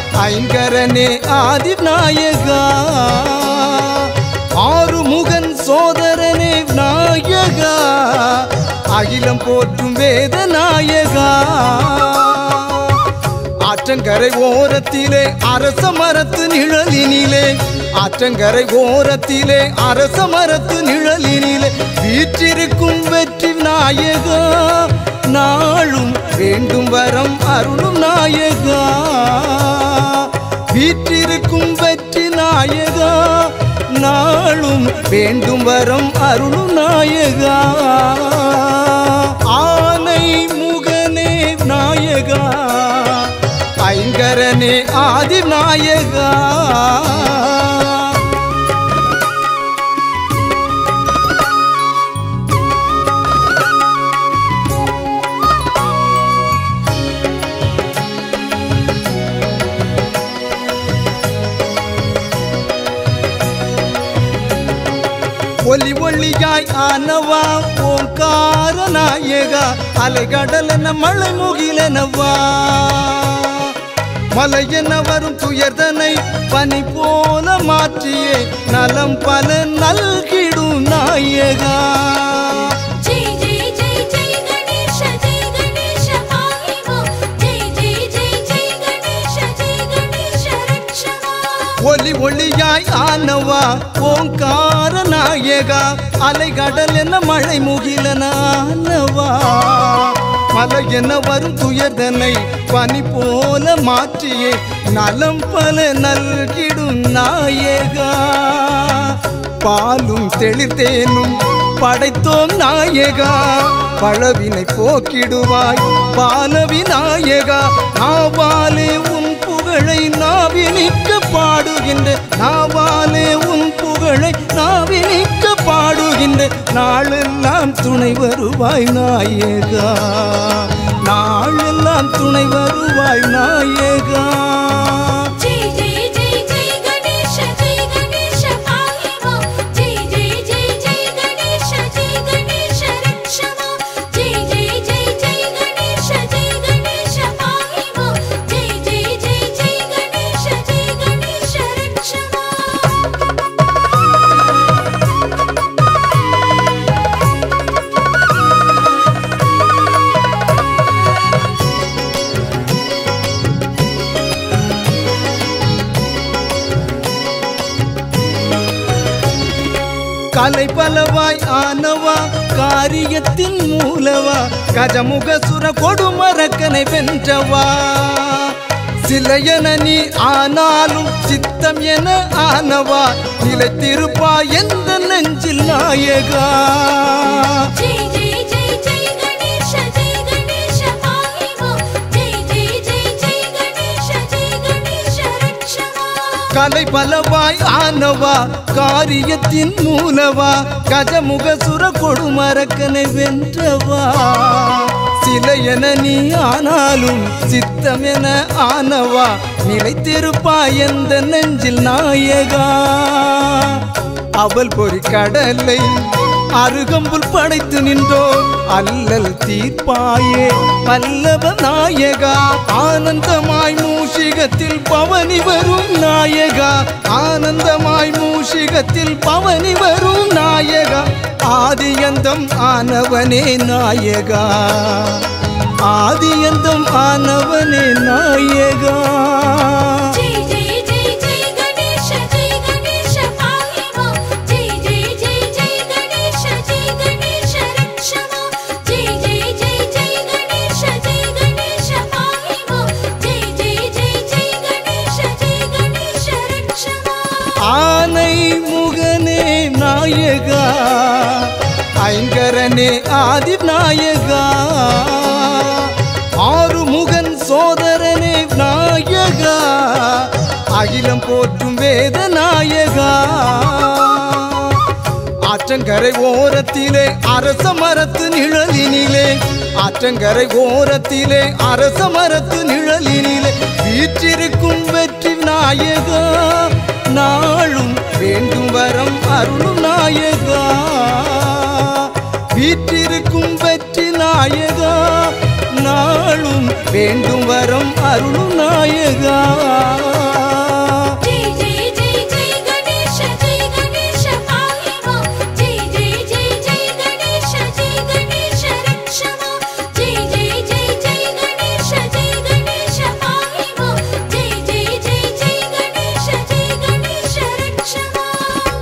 ஐங்கரனே ஆதி நாயகா ஆறுமுகன் சோதரனே நாயகா அகிலம் போற்றும் வேத நாயகா ஆற்றங்கரை ஓரத்திலே அரச மரத்து நிழலினிலே ஆற்றங்கரை ஓரத்திலே அரச மரத்து நிழலினிலே வீற்றிருக்கும் வெற்றி நாயகா நாளும் வேண்டும் வரம் அருளும் நாயகா வீற்றிருக்கும் வெற்றி நாயகா நாளும் வேண்டும் வரம் அருளும் நாயகா ஆனை முகனே நாயகா ஐங்கரனே ஆதி நாயகா ஒலி ஒளியாய் ஆனவா ஓங்கார நாயகா அலைகடலென மழை முகிலெனவா மலையென வரும் துயர்தனை பனி போல மாற்றியே நலம் பல நல்கிடும் நாயகா जय जय जय जय गणेश जय गणेश पाहि मां जय जय जय जय गणेश जय गणेश रक्ष मां ஒலி ஒளியாய் ஆனவா ஓங்கார நாயகா அலைகடல் என மழை முகிலனானவா மலை என வரும் துயர்தனை பனி போல மாற்றியே நலம் பல நல்கிடும் நாயகா பாலும் தெளித்தேனும் படைத்தோம் நாயகா பழவினை போக்கிடுவாய் பாலவி நாயகா நாவாலே உன் புகழை நாவினிக்க பாடுகின்ற நாவாலே உன் புகழை நாவினிக்க பாடுகின்ற நாளெல்லாம் துணை வருவாய் நாயகா நாளெல்லாம் துணை வருவாய் நாயகா जय जय जय जय गणेश जय गणेश पाहि मां जय जय जय जय गणेश जय गणेश रक्ष मां जय जय जय जय गणेश जय गणेश पाहि मां जय जय जय जय गणेश जय गणेश रक्ष मां கலை பலவாய் ஆனவா காரியத்தின் மூலவா கஜமுக சுர கொடுமரக்கனை வென்றவா சிலையென நீ ஆனாலும் சித்தம் என ஆனவா நிலைத்திருப்பா எந்த நெஞ்சில் நாயகா जय जय जय जय गणेश जय गणेश पाहि मां जय जय जय जय गणेश जय गणेश रक्ष मां கலை பலவாய் ஆனவா காரியத்தின் மூலவா கஜமுக சுர கொடுமரக்கனை வென்றவா சிலையென நீ ஆனாலும் சித்தம் என ஆனவா நிலைத்திருப்பாய் எந்த நெஞ்சில் நாயகா அவள் பொறி கடலை அருகம்புல் படைத்து நின்றோ அல்லல் தீர்ப்பாயே பல்லவ நாயகா ஆனந்தமாய் மூஷிகத்தில் பவனி வரும் நாயகா ஆனந்தமாய் மூஷிகத்தில் பவனி வரும் நாயகா ஆதியந்தம் ஆனவனே நாயகா ஆதியந்தம் ஆனவனே நாயகா जय जय जय जय गणेश जय गणेश पाहि मां जय जय जय जय गणेश जय गणेश रक्ष मां जय जय जय जय गणेश जय गणेश पाहि मां जय जय जय जय गणेश जय गणेश रक्ष मां ஆனை முகனே நாயகா ஐங்கரனே ஆதி நாயகா ஆறுமுகன் சோதரனே நாயகா அகிலம் போற்றும் வேத நாயகா ஆற்றங்கரை ஓரத்திலே அரச மரத்து நிழலினிலே ஆற்றங்கரை ஓரத்திலே அரச மரத்து நிழலினிலே வீற்றிருக்கும் வெற்றி நாயகா நாளும் வேண்டும் வரம் அருளும் நாயகா வீற்றிருக்கும் வெற்றி நாயகா நாளும் வேண்டும் வரம் அருளும் நாயகா जय जय जय जय गणेश जय गणेश पाहि मां जय जय जय जय गणेश जय गणेश रक्ष मां जय जय जय जय गणेश जय गणेश पाहि मां जय जय जय जय गणेश जय गणेश रक्ष मां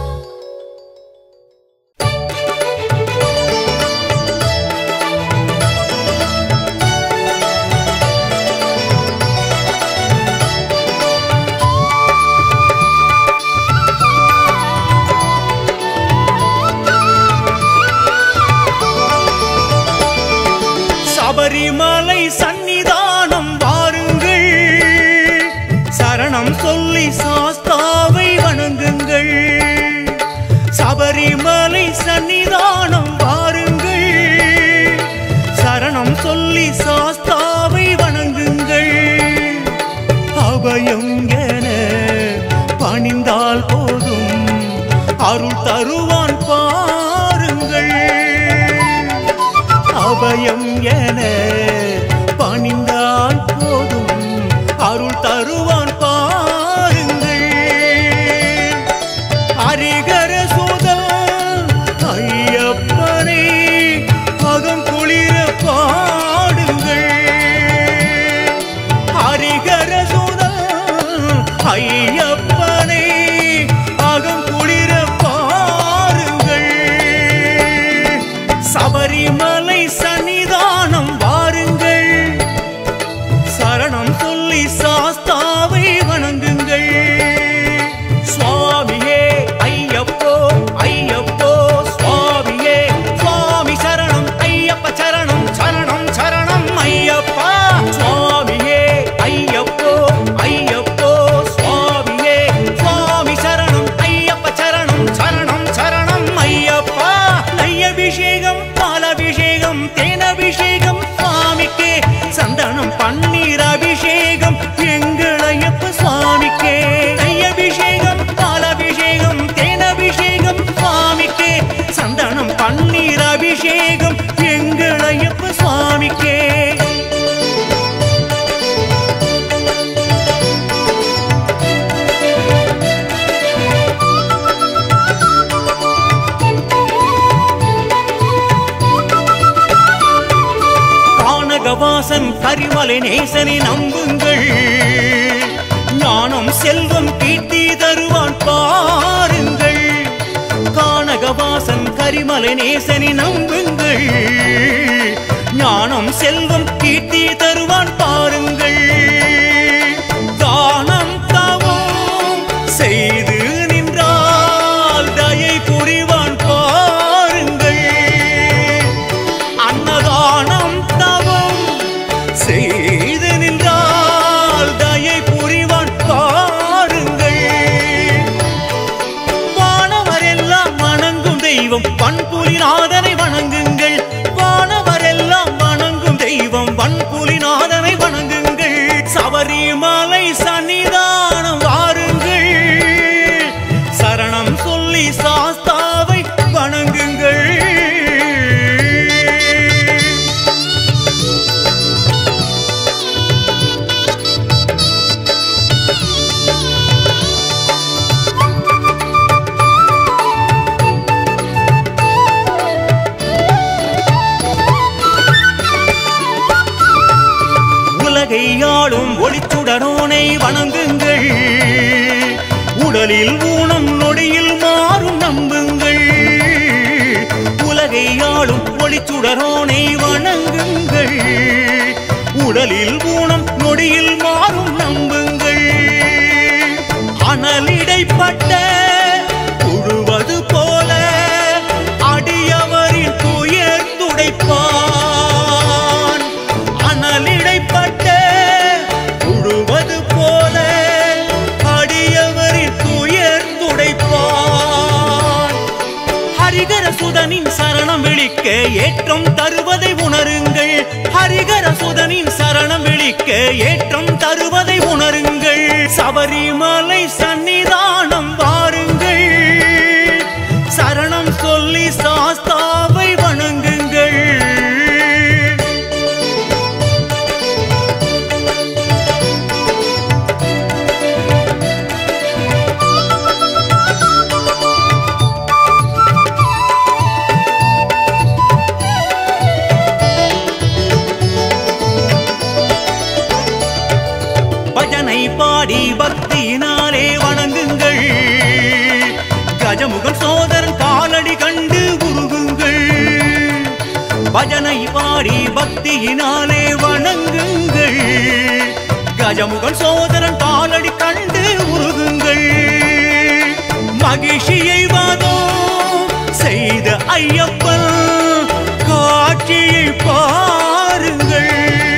சபரிமலை சந்நிதானம் வாருங்கள் சரணம் சொல்லி சாஸ்தாவை வணங்குங்கள் சபரிமலை சந்நிதானம் வாருங்கள் சரணம் சொல்லி சாஸ்தாவை வணங்குங்கள் அபயம் என பணிந்தால் போதும் அருள் தருவான் பாருங்கள் அபயம் என பணிந்தால் போதும் அருள் தருவான் பாருங்கள் ஹரிகர சுதன் ஐயப்பனை அகம் குளிர பாடுங்கள் ஹரிகர சுதன் ஐயப்பனை அகம் குளிர பாருங்கள் சபரிமலை சன்னிதானம் வாருங்கள் சரணம் சொல்லி சாஸ்தாவை வணங்குங்கள் சுவாமியே ஐயப்போ ஐயப்போ சுவாமியே சுவாமி சரணம் ஐயப்ப சரணம் சரணம் சரணம் ஐயப்பா சுவாமியே ஐயப்போ ஐயப்போ சுவாமியே சுவாமி சரணம் ஐயப்ப சரணம் சரணம் சரணம் ஐயப்பா நெய்யபிஷேகம் பாலபிஷேகம் தேனபிஷேகம் சுவாமிக்கே சந்தனம் பன்னீர் அபிஷேகம் எங்கள் ஐயப்ப சுவாமிக்கே நெய்யபிஷேகம் பாலபிஷேகம் தேனபிஷேகம் சுவாமிக்கே சந்தனம் பன்னீர் அபிஷேகம் எங்கள் ஐயப்ப சுவாமிக்கே கானகவாசன் கரிமலை நேசனை நம்புங்கள் ஞானம் செல்வம் கீர்த்தி தருவான் பாருங்கள் கானகவாசன் கரிமலை நேசனை நம்புங்கள் ஞானம் செல்வம் கீர்த்தி தருவான் பாருங்கள் தானம் தவம் செய்து நின்றால் தயை புரிவான் பாருங்கள் அன்னதானம் தவம் செய்து நின்றால் தயை புரிவான் பாருங்கள் வானவரெல்லாம் வணங்கும் தெய்வம் வன்புலிநாதனை வணங்குங்கள் வானவரெல்லாம் வணங்கும் தெய்வம் வன்புலிநாதனை வணங்குங்கள் சபரிமலை சன்னிதானம் வாருங்கள் சரணம் சொல்லி சாஸ்தாவை வணங்குங்கள் உலகை ஆளும் ஒளிச்சுடரோனை வணங்குங்கள் உடலில் ஊனம் நொடியில் மாறும் நம்புங்கள் உலகை ஆளும் ஒளிச்சுடரோனை வணங்குங்கள் உடலில் ஊனம் நொடியில் மாறும் நம்புங்கள் அனலிடைப்பட்ட புழுவது போல அடியவரின் துயர் துடைப்பான் அனலிடைப்பட்ட புழுவது போல அடியவரின் துயர் துடைப்பான் ஹரிகர சுதனின் சரணம் விழிக்க ஏற்றம் தருவதை உணருங்கள் ஹரிகர சுதனின் சரணம் விழிக்க ஏற்றம் தருவதை உணருங்கள் சபரிமலை சன்னிதானம் வாருங்கள் சரணம் சொல்லி சாஸ்தாவை வணங்குங்கள் பாடி பக்தியினாலே வணங்குங்கள் கஜமுகன் சோதரன் காலடி கண்டு உருகுங்கள் பஜனை பாடி பக்தியினாலே வணங்குங்கள் கஜமுகன் சோதரன் காலடி கண்டு உருகுங்கள் மகிழ்ச்சியை வாதோ செய்த ஐயப்பன் காட்சியை பாருங்கள்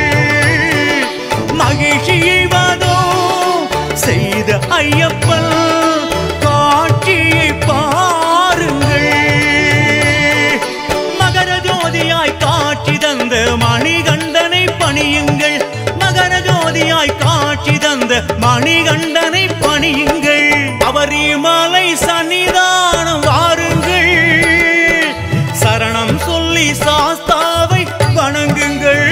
மகிழ்ச்சியை வாதோ செய்த ஐயப்பன் காட்சியை பாருங்கள் மகர ஜோதியாய் காட்சி தந்த மணிகண்டனை பணியுங்கள் மகர ஜோதியாய் காட்சி தந்த மணிகண்டனை பணியுங்கள் அவர் இமலை சன்னிதானம் வாருங்கள் சரணம் சொல்லி சாஸ்தாவை வணங்குங்கள்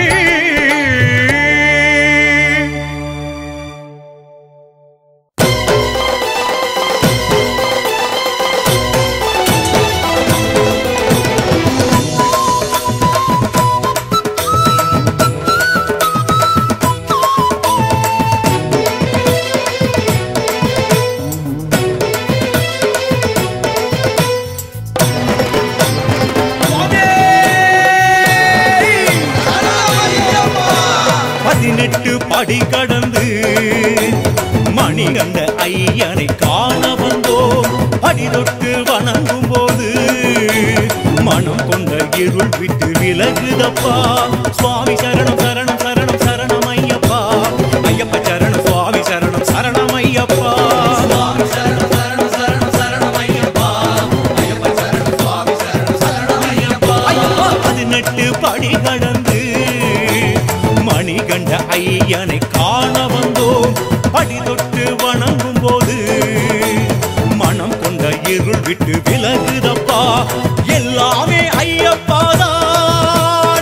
பதினெட்டு படி கடந்து மணிகண்ட ஐயனை காண வந்தோம் படி தொட்டு வணங்கும் போது மனம் கொண்ட இருள் விட்டு விலகுதப்பா சுவாமி சரணம் சரணம் சரணம் சரணம் ஐயப்பா ஐயப்ப சரணம் சுவாமி சரணம் சரணம் ஐயப்பா சுவாமி சரணம் சரணம் சரணம் சரணம் ஐயப்பா ஐயப்ப சரணம் சுவாமி சரணம் சரணம் ஐயப்பா ஐயப்பா பதினெட்டு படி கடந்து மணிகண்ட ஐயனை காண வந்தோம் படி தொட்டு வணங்கும் போது மனம் கொண்ட இருள் விட்டு விலகுதப்பா எல்லாமே ஐயப்பாதான்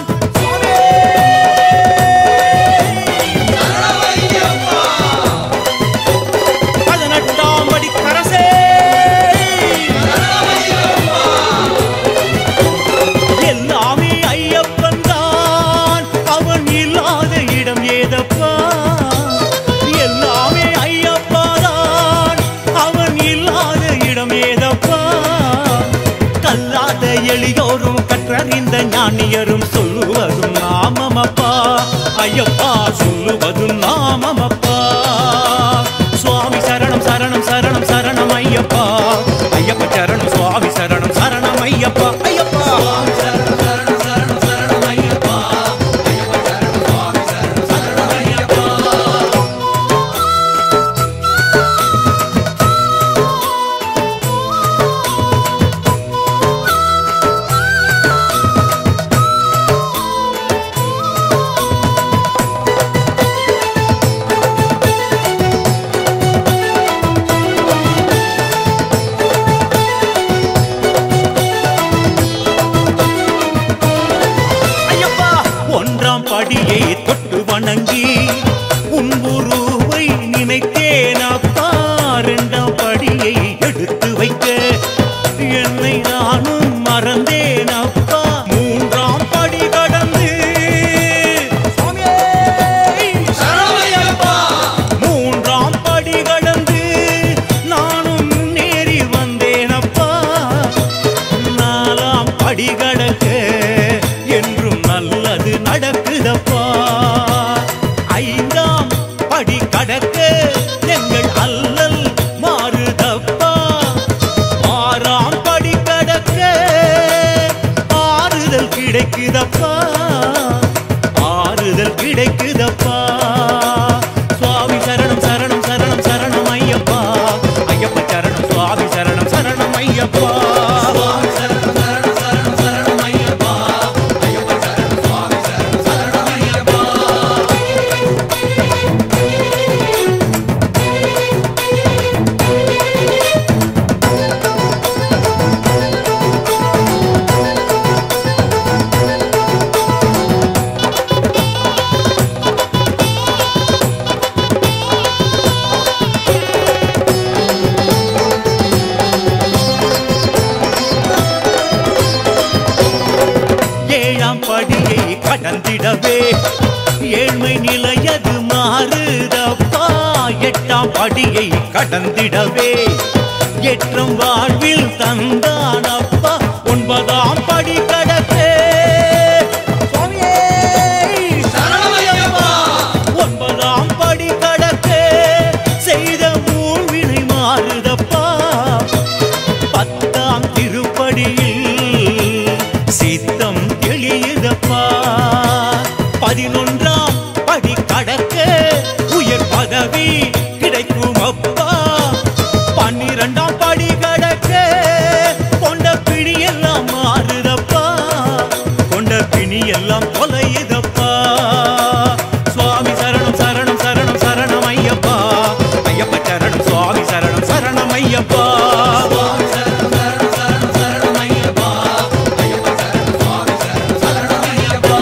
பதினெட்டாம் படி கரசே எல்லாமே ஐயப்பன் தான் அவன் இல்லாத இடம் ஏதப்பா எல்லாமே ஐயப்பா தான் அவன் இல்லாத இடம் ஏதப்பா கல்லாத எளியோரும் கற்றறிந்த ஞானியரும் சொல்லுவதும் நாமமப்பா ஐயப்பா சொல்லுவதும் நாமமப்பா சுவாமி சரணம் சரணம் சரணம் சரணம் ஐயப்பா ஐயப்ப சரணம் சுவாமி சரணம் சரணம் ஐயப்பா ஐயப்பா சுவாமி சரணம் சரணம் சரணம் சரணம் ஐயப்பா ஐயப்ப சரணம் சுவாமி சரணம் சரணம் ஐயப்பா ஐயப்பா ஒன்றாம் படியை தொட்டு வணங்கி உன் உருவை நினைத்தேன் அப்பா இரண்டாம் படியை எடுத்து வைக்க என்னை நானும் மறந்தேன் அப்பா மூன்றாம் படி கடந்து மூன்றாம் படி கடந்து நானும் நேரி வந்தேன் அப்பா நாலாம் படி கடக்க என்றும் நல்லது நடக்குதப்பா ஐந்தாம் படி கடக்க எங்கள் அல்லல் மாறுதப்பா ஆறாம் படி கடக்க ஆறுதல் கிடைக்குதப்பா ஆறுதல் கிடைக்குதப்பா சுவாமி சரணம் சரணம் சரணம் சரணம் ஐயப்பா ஐயப்ப சரணம் சுவாமி சரணம் சரணம் ஐயப்பா சுவாமி சரணம் சரணம் சரணம் சரணம் ஐயப்பா ஐயப்ப சரணம் சுவாமி சரணம் சரணம் ஐயப்பா பதினெட்டாம் படியை கடந்திடவே ஏற்றம் வாழ்வில் தந்தான் அப்பா ஒன்பதாம் படி கடக்கே சுவாமியே, சரணமையப்பா. ஒன்பதாம் படி கடக்கே செய்த மூழ்வினை மாறுதப்பா பத்தாம் திருப்படியில் சித்தம் தெளியுதப்பா பதினொன்றாம் படி கடக்க உயர் பதவி கிடைக்கும் அப்பா பன்னிரண்டாம் படி கடக்க கொண்ட பிடி எல்லாம் மாறுதப்பா கொண்ட பிணி எல்லாம் தொலையுதப்பா சுவாமி சரணம் சரணம் சரணம் சரணம் ஐயப்பா ஐயப்ப சரணம் சுவாமி சரணம் சரணம் ஐயப்பா சுவாமி சரணம் சரணம் சரணம் சரணம் ஐயப்பா ஐயப்ப சரணம் சுவாமி சரணம் சரணம் ஐயப்பா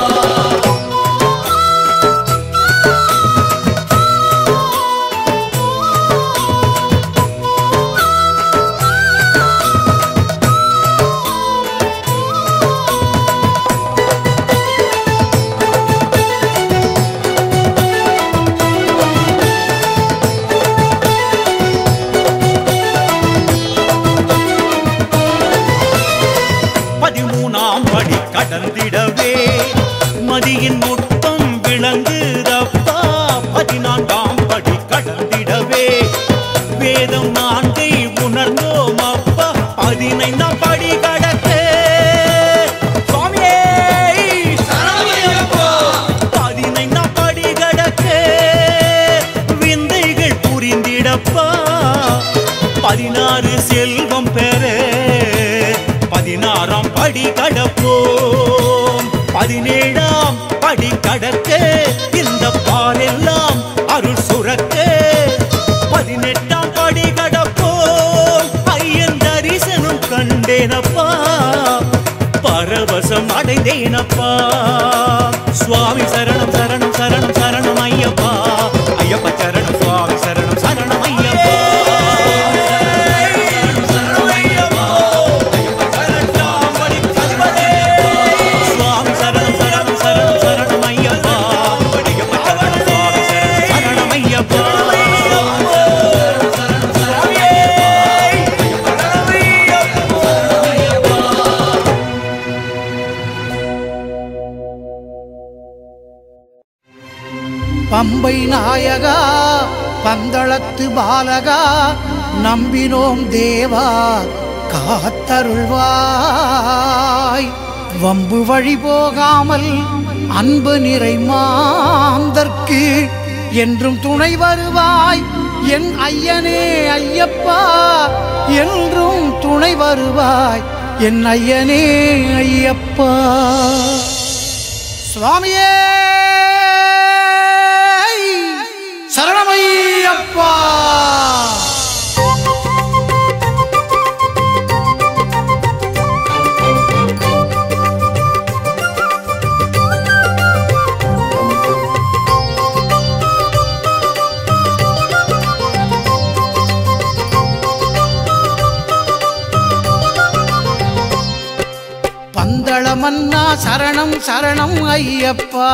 பதிமூணாம் படி கடந்திடவே மதியின் நுட்பம் விளங்குதப்பா பதினான்காம் படி கடந்திடவே வேதம் நான்கை உணர்ந்தோம் அப்பா பதினைந்தாம் படி கடக்க சுவாமியே சரணமையப்பா. பதினைந்தாம் படி கடக்க விந்தைகள் புரிந்திடப்பா பதினாறு செல்வம் பெற பதினாறாம் படி கடப்போம் பதினேழாம் படி கடக்க இந்த பாலெல்லாம் அருள் சுரக்க பதினெட்டாம் படி கடப்போம் ஐயன் தரிசனம் கண்டேனப்பா பரவசம் அடைந்தேனப்பா சுவாமி சரணம் சரணம் சரணம் சரணம் ஐயப்பா ஐயப்ப சரணம் சுவாமி சரணம் சரணம் ஐயப்பா சுவாமி சரணம் சரணம் சரணம் சரணம் ஐயப்பா ஐயப்ப சரணம் சுவாமி சரணம் சரணம் ஐயப்பா பம்பை நாயகா பந்தளத்து பாலகா நம்பினோம் தேவா காத்தருள்வாய் வம்பு வழி போகாமல் அன்பு நிறை மாந்தர்க்கு என்றும் துணை வருவாய் என் ஐயனே ஐயப்பா என்றும் துணை வருவாய் என் ஐயனே ஐயப்பா சுவாமியே சரணமையப்பா பந்தளமன்னா சரணம் சரணம் ஐயப்பா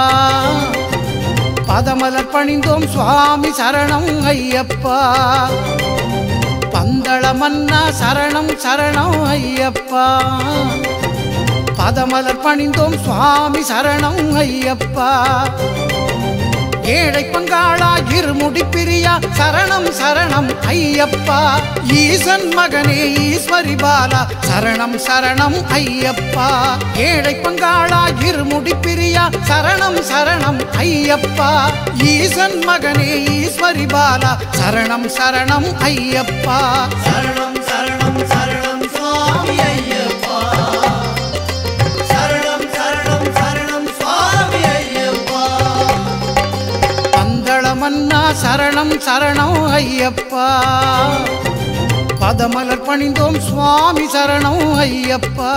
பதமலர் பணிந்தோம் சுவாமி சரணம் ஐயப்பா பந்தளமன்னா சரணம் சரணம் ஐயப்பா பதமலர் பணிந்தோம் சுவாமி சரணம் ஐயப்பா ஏழை பங்காளா இருமுடி பிரியா சரணம் சரணம் ஐயப்பா ஈசன் மகனே ஈஸ்வரி பாலா சரணம் சரணம் ஐயப்பா ஏழை பங்காளா இருமுடி பிரியா சரணம் சரணம் ஐயப்பா ஈசன் மகனே ஈஸ்வரி பாலா சரணம் சரணம் ஐயப்பா சரணம் சரணம் சரணம் சுவாமி ஐயப்பா சரணம் சரணம் சரணம் சுவாமி ஐயப்பா பந்தளமன்னா சரணம் சரணம் ஐயப்பா பதமலர் பணிந்தோம் சுவாமி சரணம் ஐயப்பா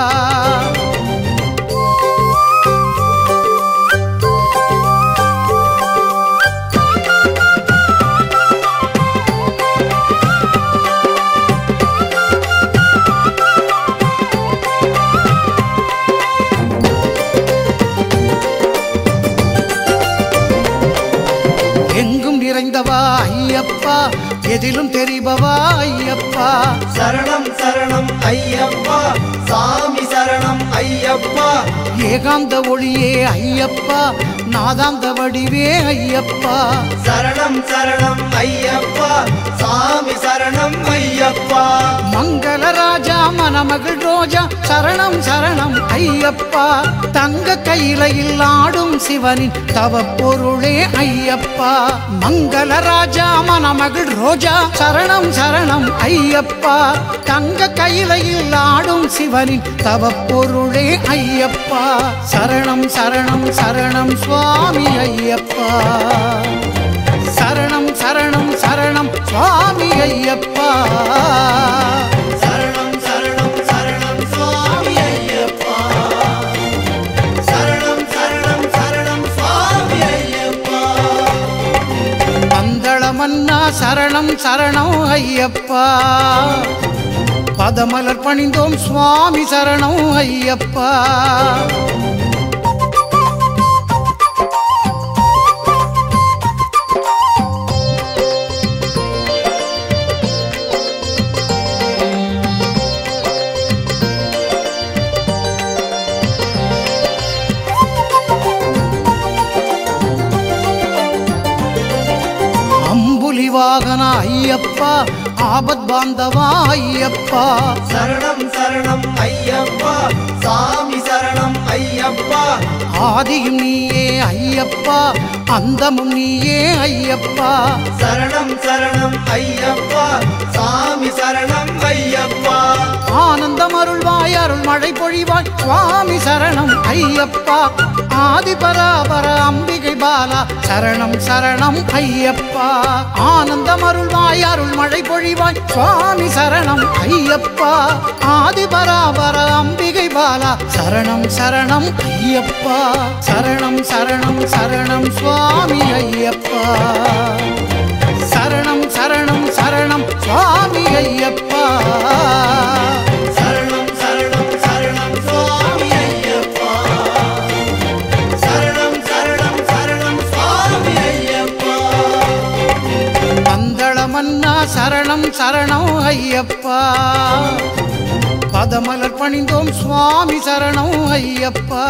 எங்கும் நிறைந்தவா ஐயப்பா எதிலும் தெரிபவா ஐயப்பா சரணம் சரணம் ஐயப்பா சாமி சரணம் ஐயப்பா ஏகாந்த ஒளியே ஐயப்பா நாதாந்த வடிவே ஐயப்பா சரணம் சரணம் ஐயப்பா சாமி சரணம் ஐயப்பா மங்கள ராஜா மணமகள் ரோஜா சரணம் சரணம் ஐயப்பா தங்க கையிலையில் ஆடும் சிவனின் தவ பொருளே ஐயப்பா மங்கள ராஜா மணமகள் ரோஜா சரணம் சரணம் ஐயப்பா தங்க கையிலையில் ஆடும் சிவனின் தவ பொருளே ஐயப்பா சரணம் சரணம் சரணம் சுவாமி ஐயப்பா சரணம் சரணம் சரணம் சுவாமி ஐயப்பா சரணம் சரணம் சரணம் சுவாமி ஐயப்பா சரணம் சரணம் சரணம் சுவாமி ஐயப்பா பந்தள மன்னா சரணம் சரணம் ஐயப்பா பதமலர் பணிந்தோம் சுவாமி சரணம் ஐயப்பா அம்புலி வாகன ஐயப்பா ஆபத் பாந்தவா ஐயப்பா சரணம் சரணம் ஐயப்பா சாமி சரணம் ஐயப்பா ஆதியும் நீயே ஐயப்பா அந்தமும் நீயே ஐயப்பா சரணம் சரணம் ஐயப்பா சாமி சரணம் ஐயப்பா ஆனந்தம் அருள்வாய் அருள் மழை பொழிவாய் சுவாமி சரணம் ஐயப்பா ஆதி பராபர அம்பிகை பாலா சரணம் சரணம் ஐயப்பா ஆனந்தம் அருள்வாய் அருள் மழை பொழிவாய் சுவாமி சரணம் ஐயப்பா ஆதி பராபர அம்பிகை பாலா சரணம் சரணம் ஐயப்பா சரணம் சரணம் சரணம் சுவாமி ஐயப்பா சரணம் சரணம் சரணம் சுவாமி ஐயப்பா சரணம் சரணம் சரணம் சுவாமி ஐயப்பா சரணம் சரணம் சரணம் சுவாமி ஐயப்பா பந்தள மன்னா சரணம் சரணம் ஐயப்பா பதமலர் பணிந்தோம் சுவாமி சரணம் ஐயப்பா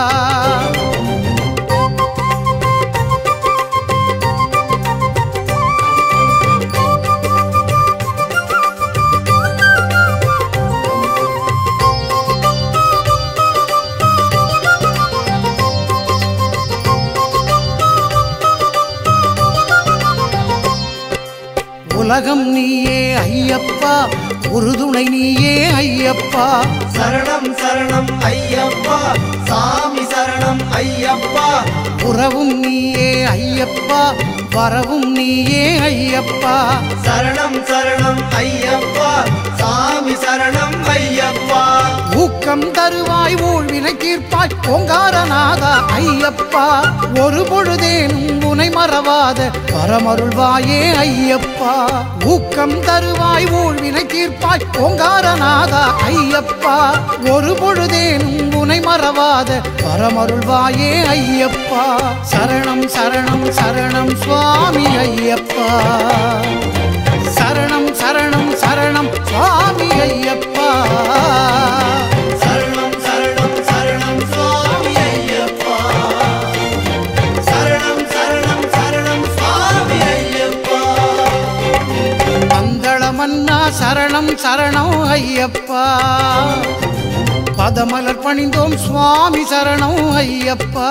உலகம் நீயே ஐயப்பா உறுதுணை நீயே ஐயப்பா சரணம் சரணம் ஐயப்பா சாமி சரணம் ஐயப்பா உறவும் நீயே ஐயப்பா வரவும் நீயே ஐயப்பா சரணம் சரணம் ஐயப்பா சாமி சரணம் ஐயப்பா ஊக்கம் தருவாய் ஊழ்வினை தீர்ப்பாய் ஓங்காரநாதா ஐயப்பா ஒரு பொழுதேனும் உனை மறவாத பரமருள்வாயே ஐயப்பா ஊக்கம் தருவாய் ஊழ்வினை தீர்ப்பாய் ஓங்காரநாதா ஐயப்பா ஒரு பொழுதேனும் உனை மறவாத பரமருள்வாயே ஐயப்பா சரணம் சரணம் சரணம் சுவாமி ஐயப்பா சரணம் சரணம் சரணம் சுவாமி ஐயப்பா சரணம் சரணம் சரணம் சுவாமி ஐயப்பா சரணம் சரணம் சரணம் சுவாமி ஐயப்பா பந்தள மன்னா சரணம் சரணம் ஐயப்பா பதமலர் பணிந்தோம் சுவாமி சரணம் ஐயப்பா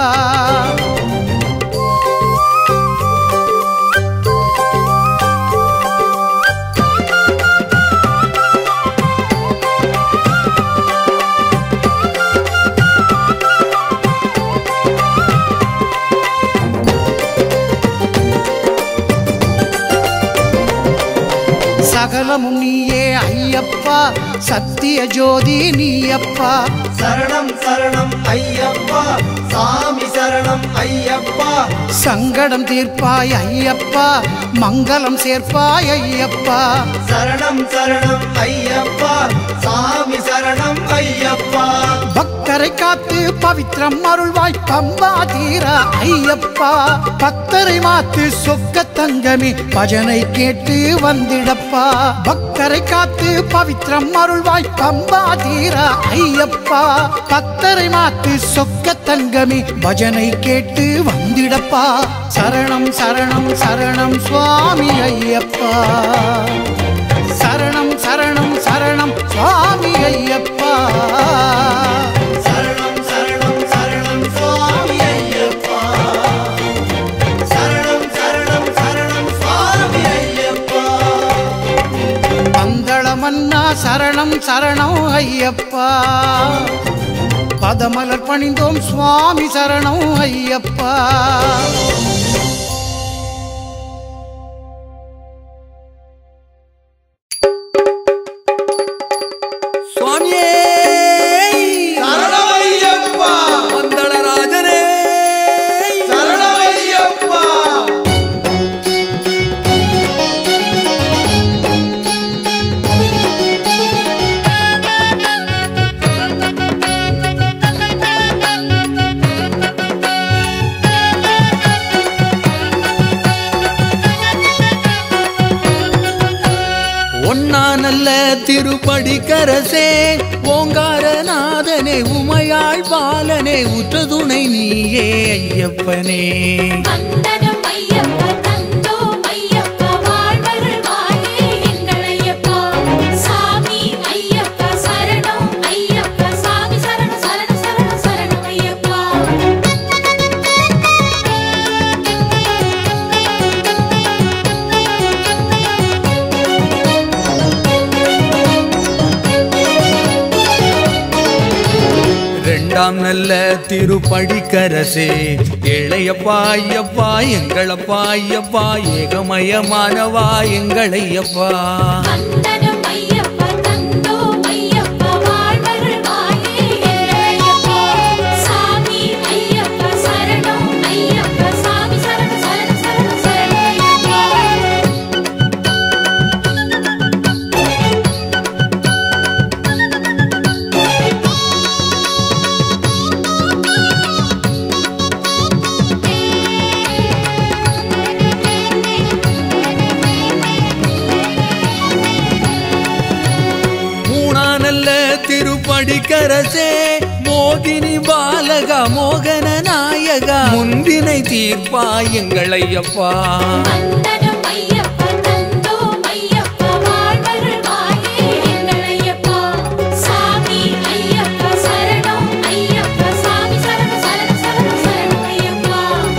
சகலமும் நீயே ஐயப்பா சத்திய ஜோதி நீயப்பா சரணம் சரணம் ஐயப்பா சாமி சரணம் ஐயப்பா சங்கடம் தீர்ப்பாய் ஐயப்பா மங்களம் சேர்ப்பாய் ஐயப்பா சரணம் சரணம் ஐயப்பா சாமி சரணம் ஐயப்பா பக்த பக்கரை காத்து பவித்ரம் அருள்வாய் பம்பா தீரா ஐயப்பா பத்தரை மாத்து சொக்க தங்கமே பஜனை கேட்டு வந்திடப்பா பக்கரை காத்து பவித்ரம் அருள்வாய் பம்பா தீரா ஐயப்பா பத்தரை மாத்து சொக்க தங்கமே பஜனை கேட்டு வந்திடப்பா சரணம் சரணம் சரணம் சுவாமி ஐயப்பா சரணம் சரணம் சரணம் சுவாமி ஐயப்பா சரணம் சரணம் சரணம் சுவாமி ஐயப்பா சரணம் சரணம் சரணம் சுவாமி ஐயப்பா பந்தள மன்னா சரணம் சரணம் ஐயப்பா பதமலர் பணிந்தோம் சுவாமி சரணம் ஐயப்பா சுவாமியே சரணம் ஐயப்பா பந்தளராஜனே சரணம் ஐயப்பா ஒன்னா நல்ல திருப்படிக்கரசே ஓங்காரநாதனே உமையாள் பாலனே உற்ற துணை நீயே ஐயப்பனே வந்தனம் ஐயப்பா தந்தோம் ஐயப்பா வாழ்வருள்வாயே எங்கள் ஐயப்பா சாமி ஐயப்பா சரணம் ஐயப்பா சாமி சரணம் சரணம் சரணம் சரணம் ஐயப்பா ரெண்டாம் நல்ல திருப்படிக்கரசே இளையப்பா ஐயப்பா எங்களப்பா ஐயப்பா ஏகமயமானவா எங்களையப்பா வந்தனம் ஐயப்பா தந்தோம் ஐயப்பா வாழ்வருள்வாயே எங்கள் ஐயப்பா சாமி ஐயப்பா சரணம் ஐயப்பா சாமி சரணம் சரணம் சரணம் சரணம் ஐயப்பா மூணா நல்ல திருப்படிக்கரசே மோகினி பாலகா மோகன நாயகா முந்தினை தீர்ப்பா எங்களையப்பா வந்தனம் ஐயப்பா தந்தோம் ஐயப்பா வாழ்வருள்வாயே எங்கள் ஐயப்பா சாமி ஐயப்பா சரணம் ஐயப்பா சாமி சரணம் சரணம் சரணம் சரணம் ஐயப்பா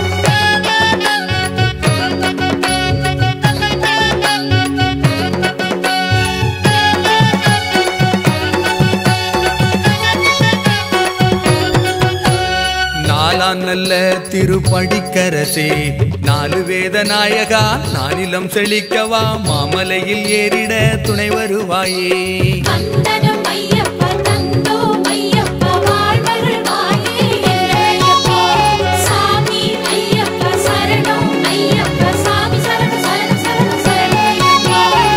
நாலாம் நல்ல திருப்படிக்கரசே நாலு வேத நாயகா நானிலம் செழிக்கவா மாமலையில் ஏறிட துணை வருவாயே வந்தனம் ஐயப்பா தந்தோம் ஐயப்பா வாழ்வருள்வாயே எங்கள் ஐயப்பா சாமி ஐயப்பா சரணம் ஐயப்பா சாமி சரணம் சரணம் சரணம் சரணம் ஐயப்பா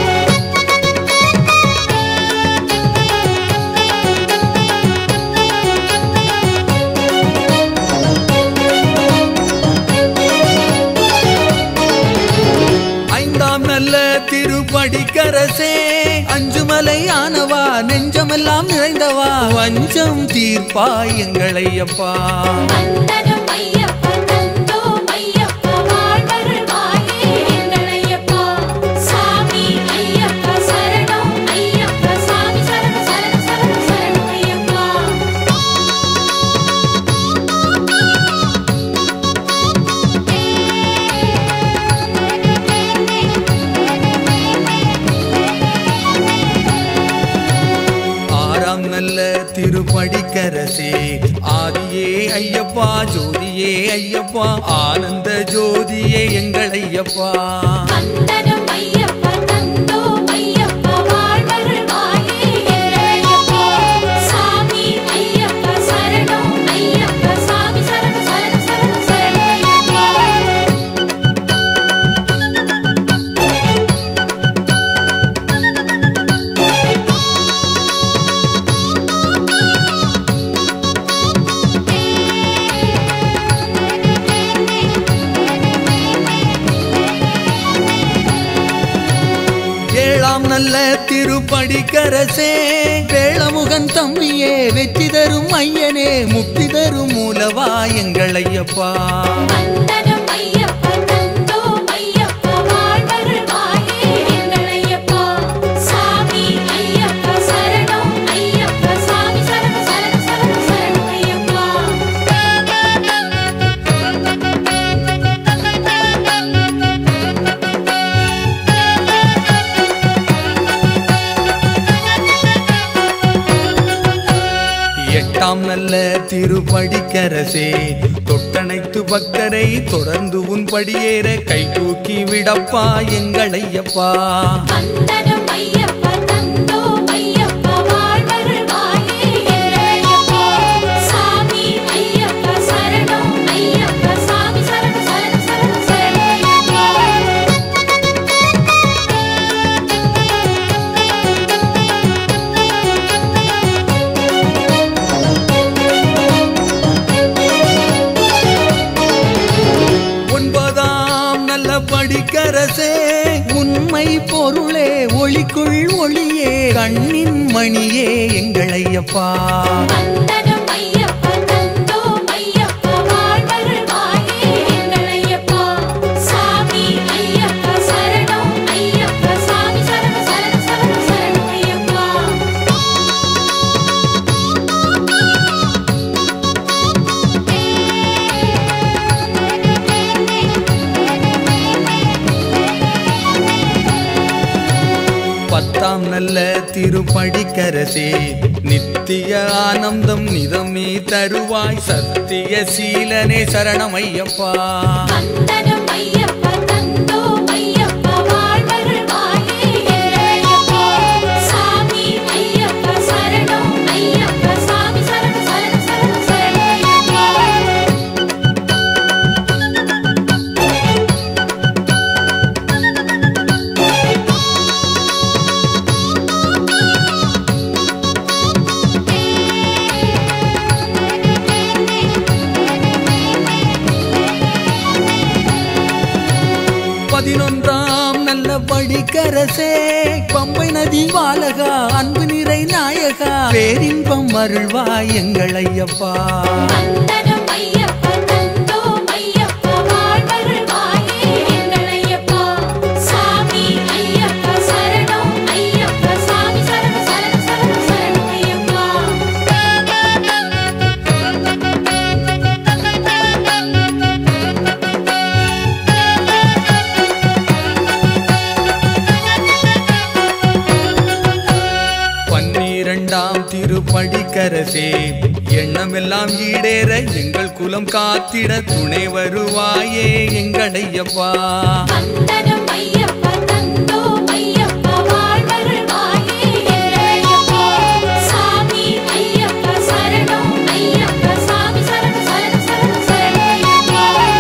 ஐந்தாம் நல்ல திருப்படிக்கரசே அஞ்சுமலை ஆனவா நெஞ்சமெல்லாம் நிறைந்தவா வஞ்சம் தீர்ப்பா எங்களையப்பா வந்தனம் ஐயப்பா தந்தோம் ஐயப்பா வாழ்வருள்வாயே எங்கள் ஐயப்பா சாமி ஐயப்பா சரணம் ஐயப்பா சாமி சரணம் சரணம் சரணம் சரணம் ஐயப்பா ஆறாம் நல்ல திருப்படிக்கரசே ஆதியே ஐயப்பா ஜோதியே ஐயப்பா ஆனந்த ஜோதியே எங்களையப்பா வந்தனம் ஐயப்பா தந்தோம் ஐயப்பா வாழ்வருள்வாயே எங்கள் ஐயப்பா சாமி ஐயப்பா சரணம் ஐயப்பா சாமி சரணம் சரணம் சரணம் சரணம் ஐயப்பா ஆ எட்டாம் நல்ல திருப்படிக்கரசே வேளமுகன் தம்பியே வெற்றி தரும் ஐயனே முக்தி தரும் மூலவா எங்கள் ஐயப்பா வந்தனம் ஐயப்பா தந்தோம் ஐயப்பா வாழ்வருள்வாயே எங்கள் ஐயப்பா சாமி ஐயப்பா சரணம் ஐயப்பா சாமி சரணம் சரணம் சரணம் சரணம் ஐயப்பா எட்டாம் நல்ல திருப்படிக்கரசே தொட்டனைத்து பக்தரை தொடர்ந்து உன் படியேற கை தூக்கி விடப்பா எங்கள் ஐயப்பா வந்தனம் ஐயப்பா தந்தோம் ஐயப்பா வாழ்வருள்வாயே எங்கள் ஐயப்பா சாமி ஐயப்பா சரணம் ஐயப்பா சாமி சரணம் சரணம் சரணம் சரணம் ஐயப்பா ஒன்பதாம் நல்ல படிக்கரசே உண்மை பொருளே ஒளிக்குள் ஒளியே கண்ணின் மணியே எங்கள் ஐயப்பா வந்தனம் ஐயப்பா தந்தோம் ஐயப்பா வாழ்வருள்வாயே எங்கள் ஐயப்பா சாமி ஐயப்பா சரணம் ஐயப்பா சாமி சரணம் சரணம் சரணம் சரணம் ஐயப்பா பத்தாம் நல்ல திருப்படிக்கரசே நித்திய ஆனந்தம் நிதமே தருவாய் சத்திய சீலனே சரணம் ஐயப்பா வந்தனம் ஐயப்பா தந்தோம் ஐயப்பா வாழ்வருள்வாயே எங்கள் ஐயப்பா சாமி ஐயப்பா சரணம் ஐயப்பா சாமி சரணம் சரணம் சரணம் சரணம் ஐயப்பா பதினொன்றாம் நல்ல படிக்கரசே பம்பை நதி வாலகா அன்பு நிறை நாயகா பேரின்பம் அருள்வாய் எங்கள் ஐயப்பா வந்தனம் ஐயப்பா தந்தோம் ஐயப்பா வாழ்வருள்வாயே எங்கள் ஐயப்பா சாமி ஐயப்பா சரணம் ஐயப்பா சாமி சரணம் சரணம் சரணம் சரணம் ஐயப்பா பன்னிரண்டாம் திருப்படிக்கரசே எண்ணமெல்லாம் ஈடேற எங்கள் குலம் காத்திட துணை வருவாயே எங்கள் ஐயப்பா வந்தனம் ஐயப்பா தந்தோம் ஐயப்பா வாழ்வருள்வாயே எங்கள் ஐயப்பா சாமி ஐயப்பா சரணம் ஐயப்பா சாமி சரணம் சரணம் சரணம் சரணம் ஐயப்பா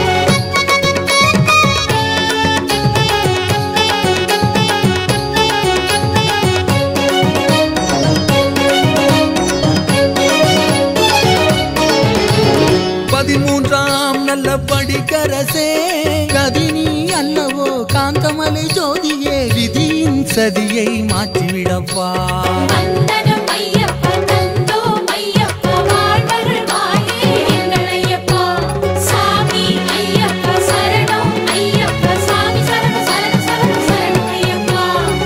பதிமூன்றாம் நல்ல படிக்கரசே கதினி அல்லவோ காந்தமலை ஜோதியே விதியின் சதியை மாற்றிவிடப்பா வந்தனம் ஐயப்பா தந்தோம் ஐயப்பா வாழ்வருள்வாயே எங்கள் ஐயப்பா சாமி ஐயப்பா சரணம் ஐயப்பா சாமி சரணம் சரணம் சரணம் சரணம் ஐயப்பா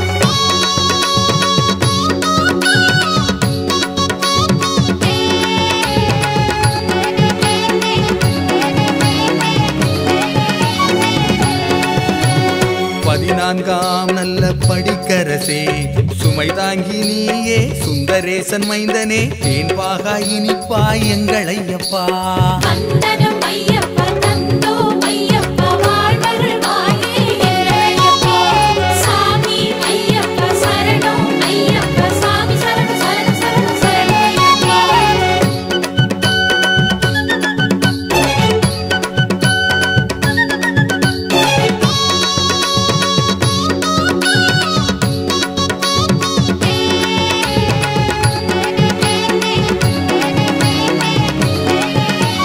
பதினான்காம் நல்ல படிக்கரசே சுமை தாங்கி நீயே சுந்தரேசன் மைந்தனே தேன்பாகா இனிப்பாய் எங்கள் ஐயப்பா வந்தனம் ஐயப்பா தந்தோம் ஐயப்பா வாழ்வருள்வாயே எங்கள் ஐயப்பா சாமி ஐயப்பா சரணம் ஐயப்பா சாமி சரணம் சரணம் சரணம் சரணம் ஐயப்பா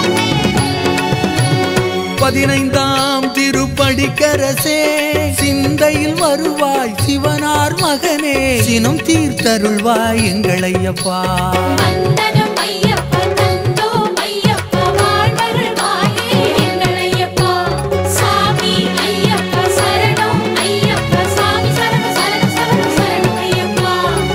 பதினைந்தாம் திருப்படிக்கரசே சிந்த சிந்தையில் வருவாய் சிவனார் மகனே சினம் தீர்த்தருள்வாய் எங்கள் ஐயப்பா வந்தனம் ஐயப்பா தந்தோம் ஐயப்பா வாழ்வருள்வாயே எங்கள் ஐயப்பா சாமி ஐயப்பா சரணம் ஐயப்பா சாமி சரணம் சரணம் சரணம் சரணம் ஐயப்பா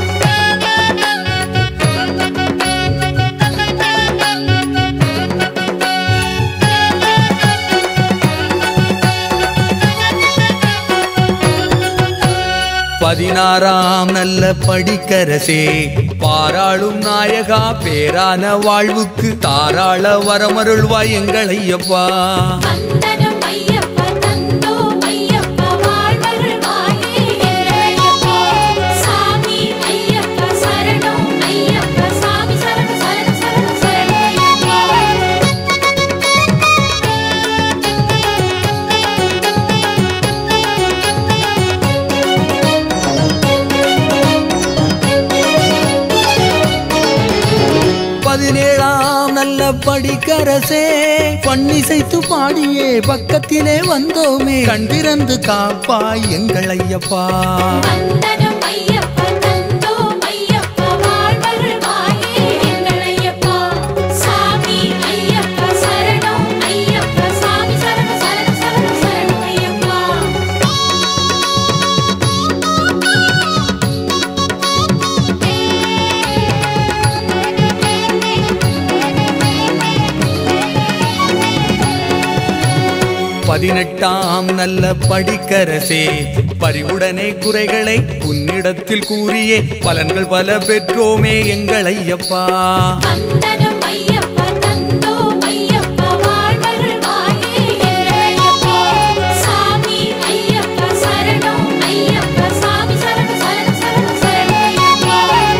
பதினாறாம் நல்ல படிக்கரசே பாராளும் நாயகா பேரான வாழ்வுக்கு தாராள வரமருள்வாய் எங்கள் ஐயப்பா வந்தனம் ஐயப்பா தந்தோம் ஐயப்பா வாழ்வருள்வாயே எங்கள் ஐயப்பா சாமி ஐயப்பா சரணம் ஐயப்பா சாமி சரணம் சரணம் சரணம் சரணம் ஐயப்பா பதினேழாம் நல்ல படிக்கரசே பண்ணிசைத்து பாடியே பக்கத்திலே வந்தோமே கண் திறந்து காப்பாய் எங்கள் ஐயப்பா வந்தனம் ஐயப்பா தந்தோம் ஐயப்பா வாழ்வருள்வாயே எங்கள் ஐயப்பா சாமி ஐயப்பா சரணம் ஐயப்பா சாமி சரணம் சரணம் சரணம் சரணம் ஐயப்பா பதினெட்டாம் நல்ல படிக்கரசே பரிவுடனே குறைகளை உன்னிடத்தில் கூறியே பலன்கள் பல பெற்றோமே எங்கள் ஐயப்பா வந்தனம் ஐயப்பா தந்தோம் ஐயப்பா வாழ்வருள்வாயே எங்கள் ஐயப்பா சாமி ஐயப்பா சரணம் ஐயப்பா சாமி சரணம் சரணம் சரணம் சரணம் ஐயப்பா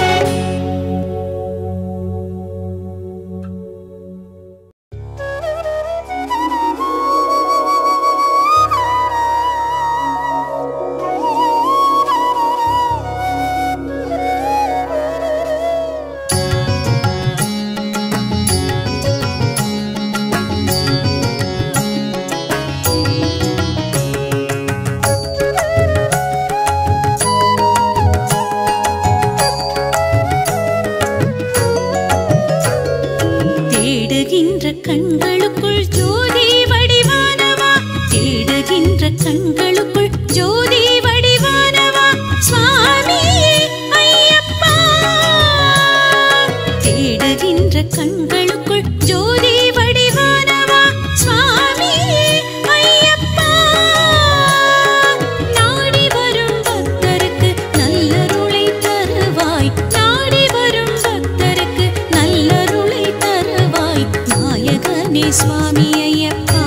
தேடுகின்ற கண்களுக்குள் ஜோதி வடிவானவா தேடுகின்ற கண்களுக்குள் ஜோதி வடிவானவா சுவாமியே ஐயப்பா தேடுகின்ற கண்களுக்குள் ஜோதி வடிவானவா சுவாமியே ஐயப்பா நாடி வரும் பக்தருக்கு நல்லருளை தருவாய் நாடி வரும் பக்தருக்கு நல்லருளை தருவாய் நாயகனே சுவாமி ஐயப்பா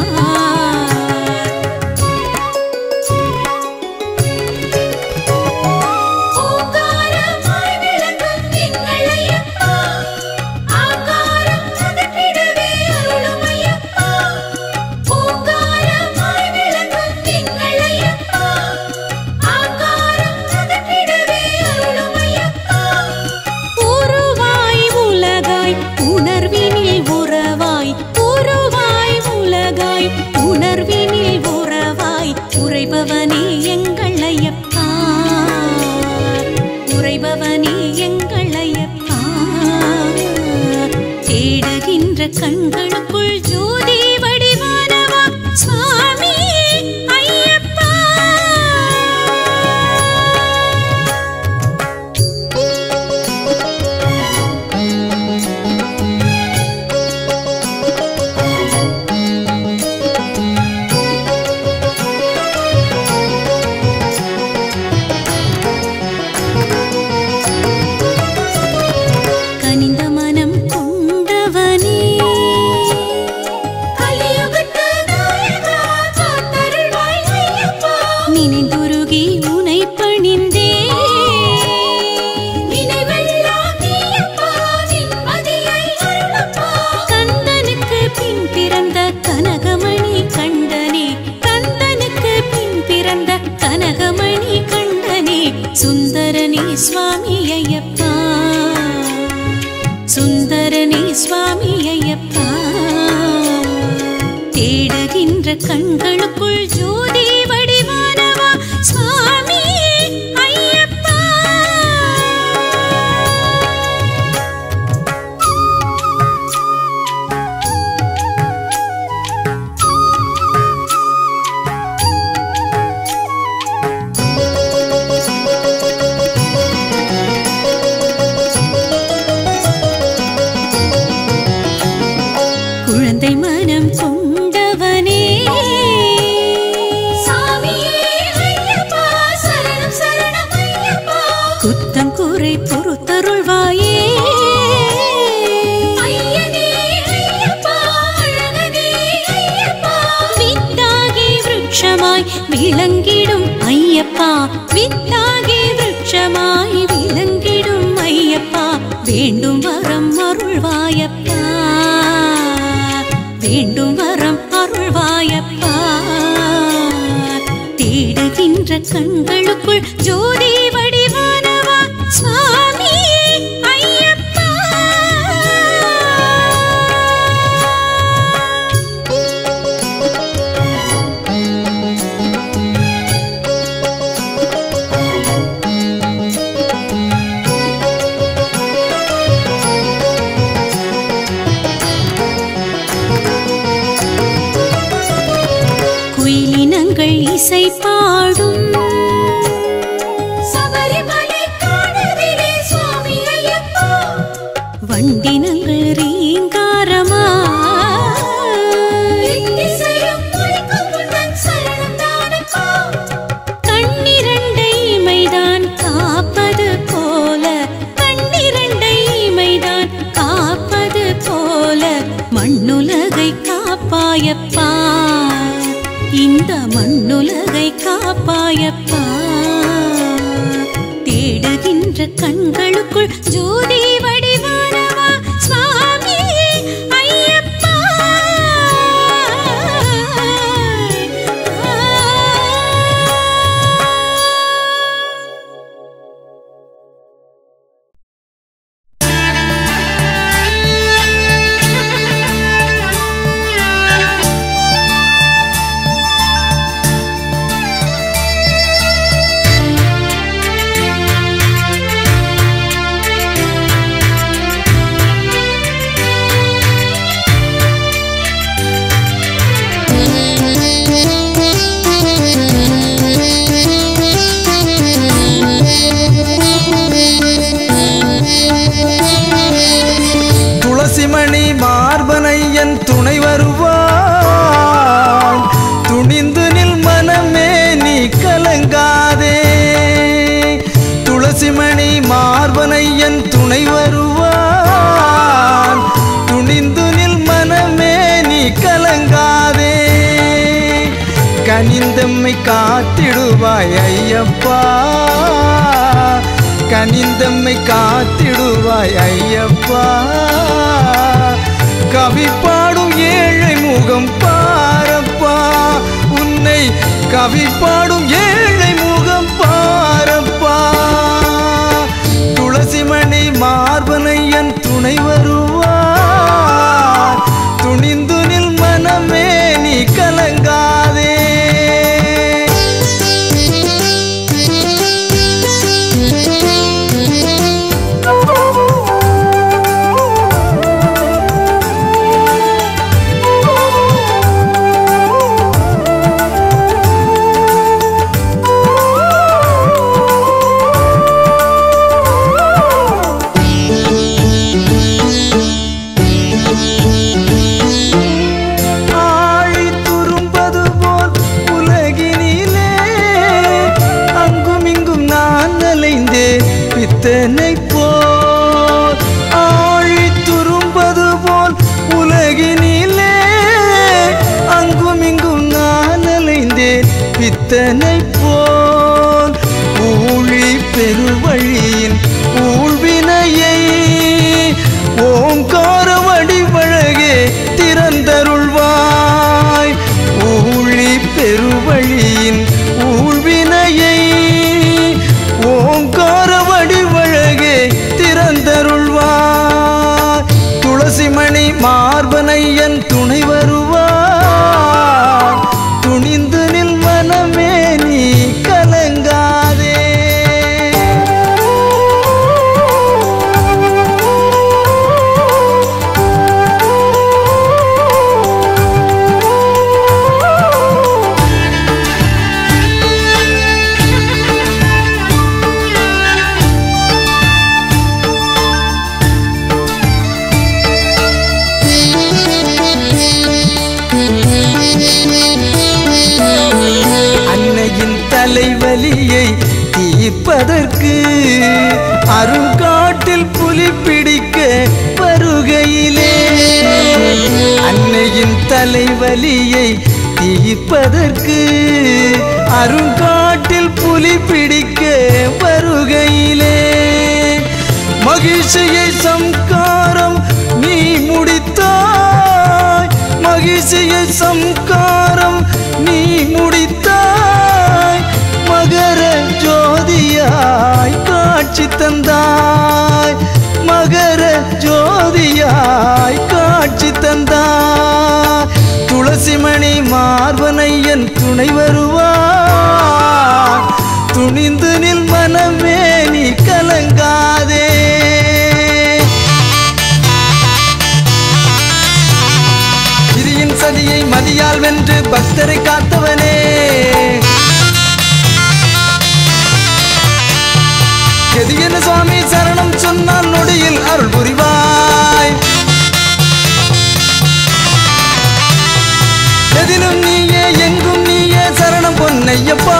ஓங்காரமாய் விளங்கும் எங்கள் ஐயப்பா ஆகாரம் அதற்றிடவே அருளும் ஐயப்பா ஓங்காரமாய் விளங்கும் எங்கள் ஐயப்பா ஆகாரம் அதற்றிடவே அருளும் ஐயப்பா உருவாய் உலகாய் உணர்வினில் உறவாய் உருவாய் உலகாய் உணர்வினில் உறவாய் உறைபவனே எங்கள் ஐயப்பா உறைபவனே எங்கள் ஐயப்பா தேடுகின்ற கண்களுக்குள் ஜோதி வடிவானவா சுவாமி ஐயப்பா கனிந்த மனம் கொண்டவனே கலியுகத்து நாயகா காத்தருள்வாய் ஐயப்பா நினைந்துருகி உனை பணிந்தே நினைவெல்லாம் நீயப்பா நிம்மதியை அருளப்பா கந்தனுக்கு பின் பிறந்த கனகமணி கண்டனே கந்தனுக்கு பின் பிறந்த கனகமணி கண்டனே சுந்தரனே சுவாமி ஐயப்பா சுந்தரனே சுவாமி ஐயப்பா தேடுகின்ற கண்களுக்குள் ஜோதி வடிவானவா சுவாமி குறை பொறுத்தருள்வாயே ஐயனே ஐயப்பா அழகனே ஐயப்பா வித்தாகி விருட்சமாய் விளங்கிடும் ஐயப்பா வித்தாகி விருட்சமாய் விளங்கிடும் ஐயப்பா வேண்டும் வரம் அருள்வாயப்பா வேண்டும் வரம் அருள்வாயப்பா தேடுகின்ற கண்களுக்குள் ஜோதி வடிவானவா சுவாமி ஐயப்பா குயிலினங்கள் இசை பாடும் சபரிமலை காணதிலே சுவாமி ஐயப்பா வண்டினங்கள் ரீங்காரமா கண்ணிரண்டை மைதான் காப்பது போல கண்ணிரண்டை மைதான் காப்பது போல மண்ணுலகை காப்பாயப்பா இந்த மண்ணுலகை காப்பாயப்பா தேடுகின்ற கண்களுக்குள் ஜோதி வடிவானவா சுவாமி ஐயப்பா துளசிமணி மார்பனையன் துணை வருவான் துணிந்து நில் மனமே நீ கலங்காதே துளசிமணி மார்பனையன் துணை வருவான் துணிந்து நில் மனமே நீ கலங்காதே கனிந்தம்மை காத்திடுவாய் ஐயப்பா கனிந்தம்மை காத்திடுவாய் ஐயப்பா கவி பாடும் ஏழை முகம் பாரப்பா உன்னை கவி பாடும் ஏழை முகம் பாரப்பா துளசிமணி மார்பனை என் துணை வருவார் துணிந்து நில் மனமே நீ கலங்காதே ஆழி துரும்பது போல் உலகினிலே அங்கும் இங்கும் நான் அலைந்தேன் பித்தனை போல் ஆழி துரும்பது போல் உலகினிலே அங்கும் இங்கும் நான் அலைந்தேன் பித்தனை போல் ஊழி பெருவழியின் ஊழ்வினையை ஓங்கார வடிவழகே திறந்தருள்வாய் ஊழி பெருவழியின் ஊழ்வினையை ஓங்கார வடிவழகே திறந்தருள்வாய் துளசிமணி மார்பனையன் துணை வருவார் துணிந்து நில் மனமே நீ தீர்ப்பதற்கு அருங்காட்டில் புலி பிடிக்க வருகையிலே அன்னையின் தலைவலியை தீர்ப்பதற்கு அருங்காட்டில் புலி பிடிக்க வருகையிலே மகிழ்ச்சியை சம்காரம் நீ முடித்தாய் மகிழ்ச்சியை சம்காரம் நீ முடித்தாய் மகர ஜோதியாய் காட்சி தந்தாய் மகர ஜோதியாய் காட்சி தந்தாய் துளசிமணி மார்பனையன் துணை வருவார் துணிந்து நில் மனமே நீ கலங்காதே விதியின் சதியை மதியால் வென்று பக்தரை காத்தவனே எதியன சுவாமி சரணம் சொன்னால் நொடியில் அருள் புரிவாய் எதிலும் நீயே எங்கும் நீயே சரணம் பொன்னையப்பா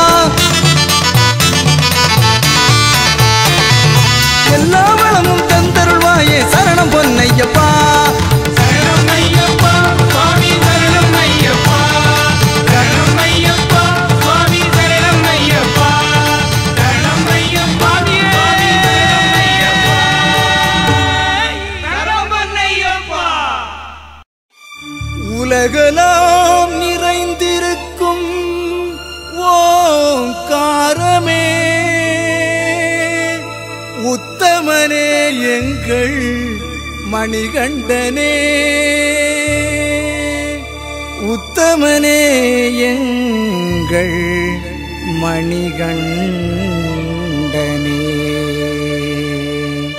எல்லா வளமும் தந்தருள்வாயே சரணம் பொன்னையப்பா சரணம் ஐயப்பா சுவாமி சரணம் ஐயப்பா சரணம் ஐயப்பா சுவாமி சரணம் ஐயப்பா சரணம் ஐயப்பா சரணம் ஐயப்பா உலகலாம் நிறைந்திருக்கும் ஓங்காரமே உத்தமனே எங்கள் மணிகண்டனே உத்தமனே எங்கள் மணிகண்டனே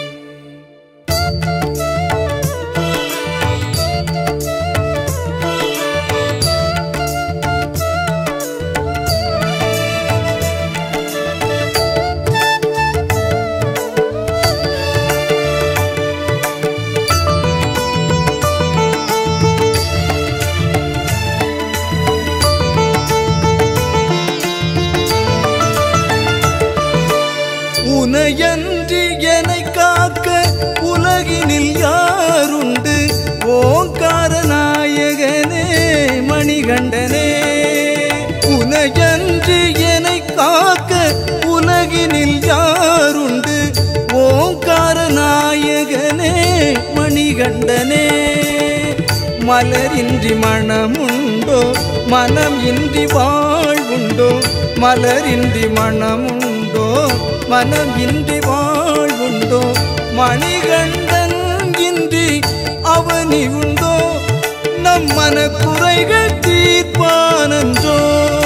உனையன்றி என்னை காக்க உலகினில் யாருண்டு ஓங்கார நாயகனே மணிகண்டனே உனையன்றி என்னை காக்க உலகினில் யாருண்டு ஓங்கார நாயகனே மணிகண்டனே மலரின்றி மனமுண்டோ மனம் இன்றி வாழ்வுண்டோ மலரின்றி மனமுண்டோ மனம் இன்றி வாழ்வுண்டோ மணிகண்டன் இன்றி அவனி உண்டோ நம் மனக்குறைகள் தீர்ப்பானன்றோ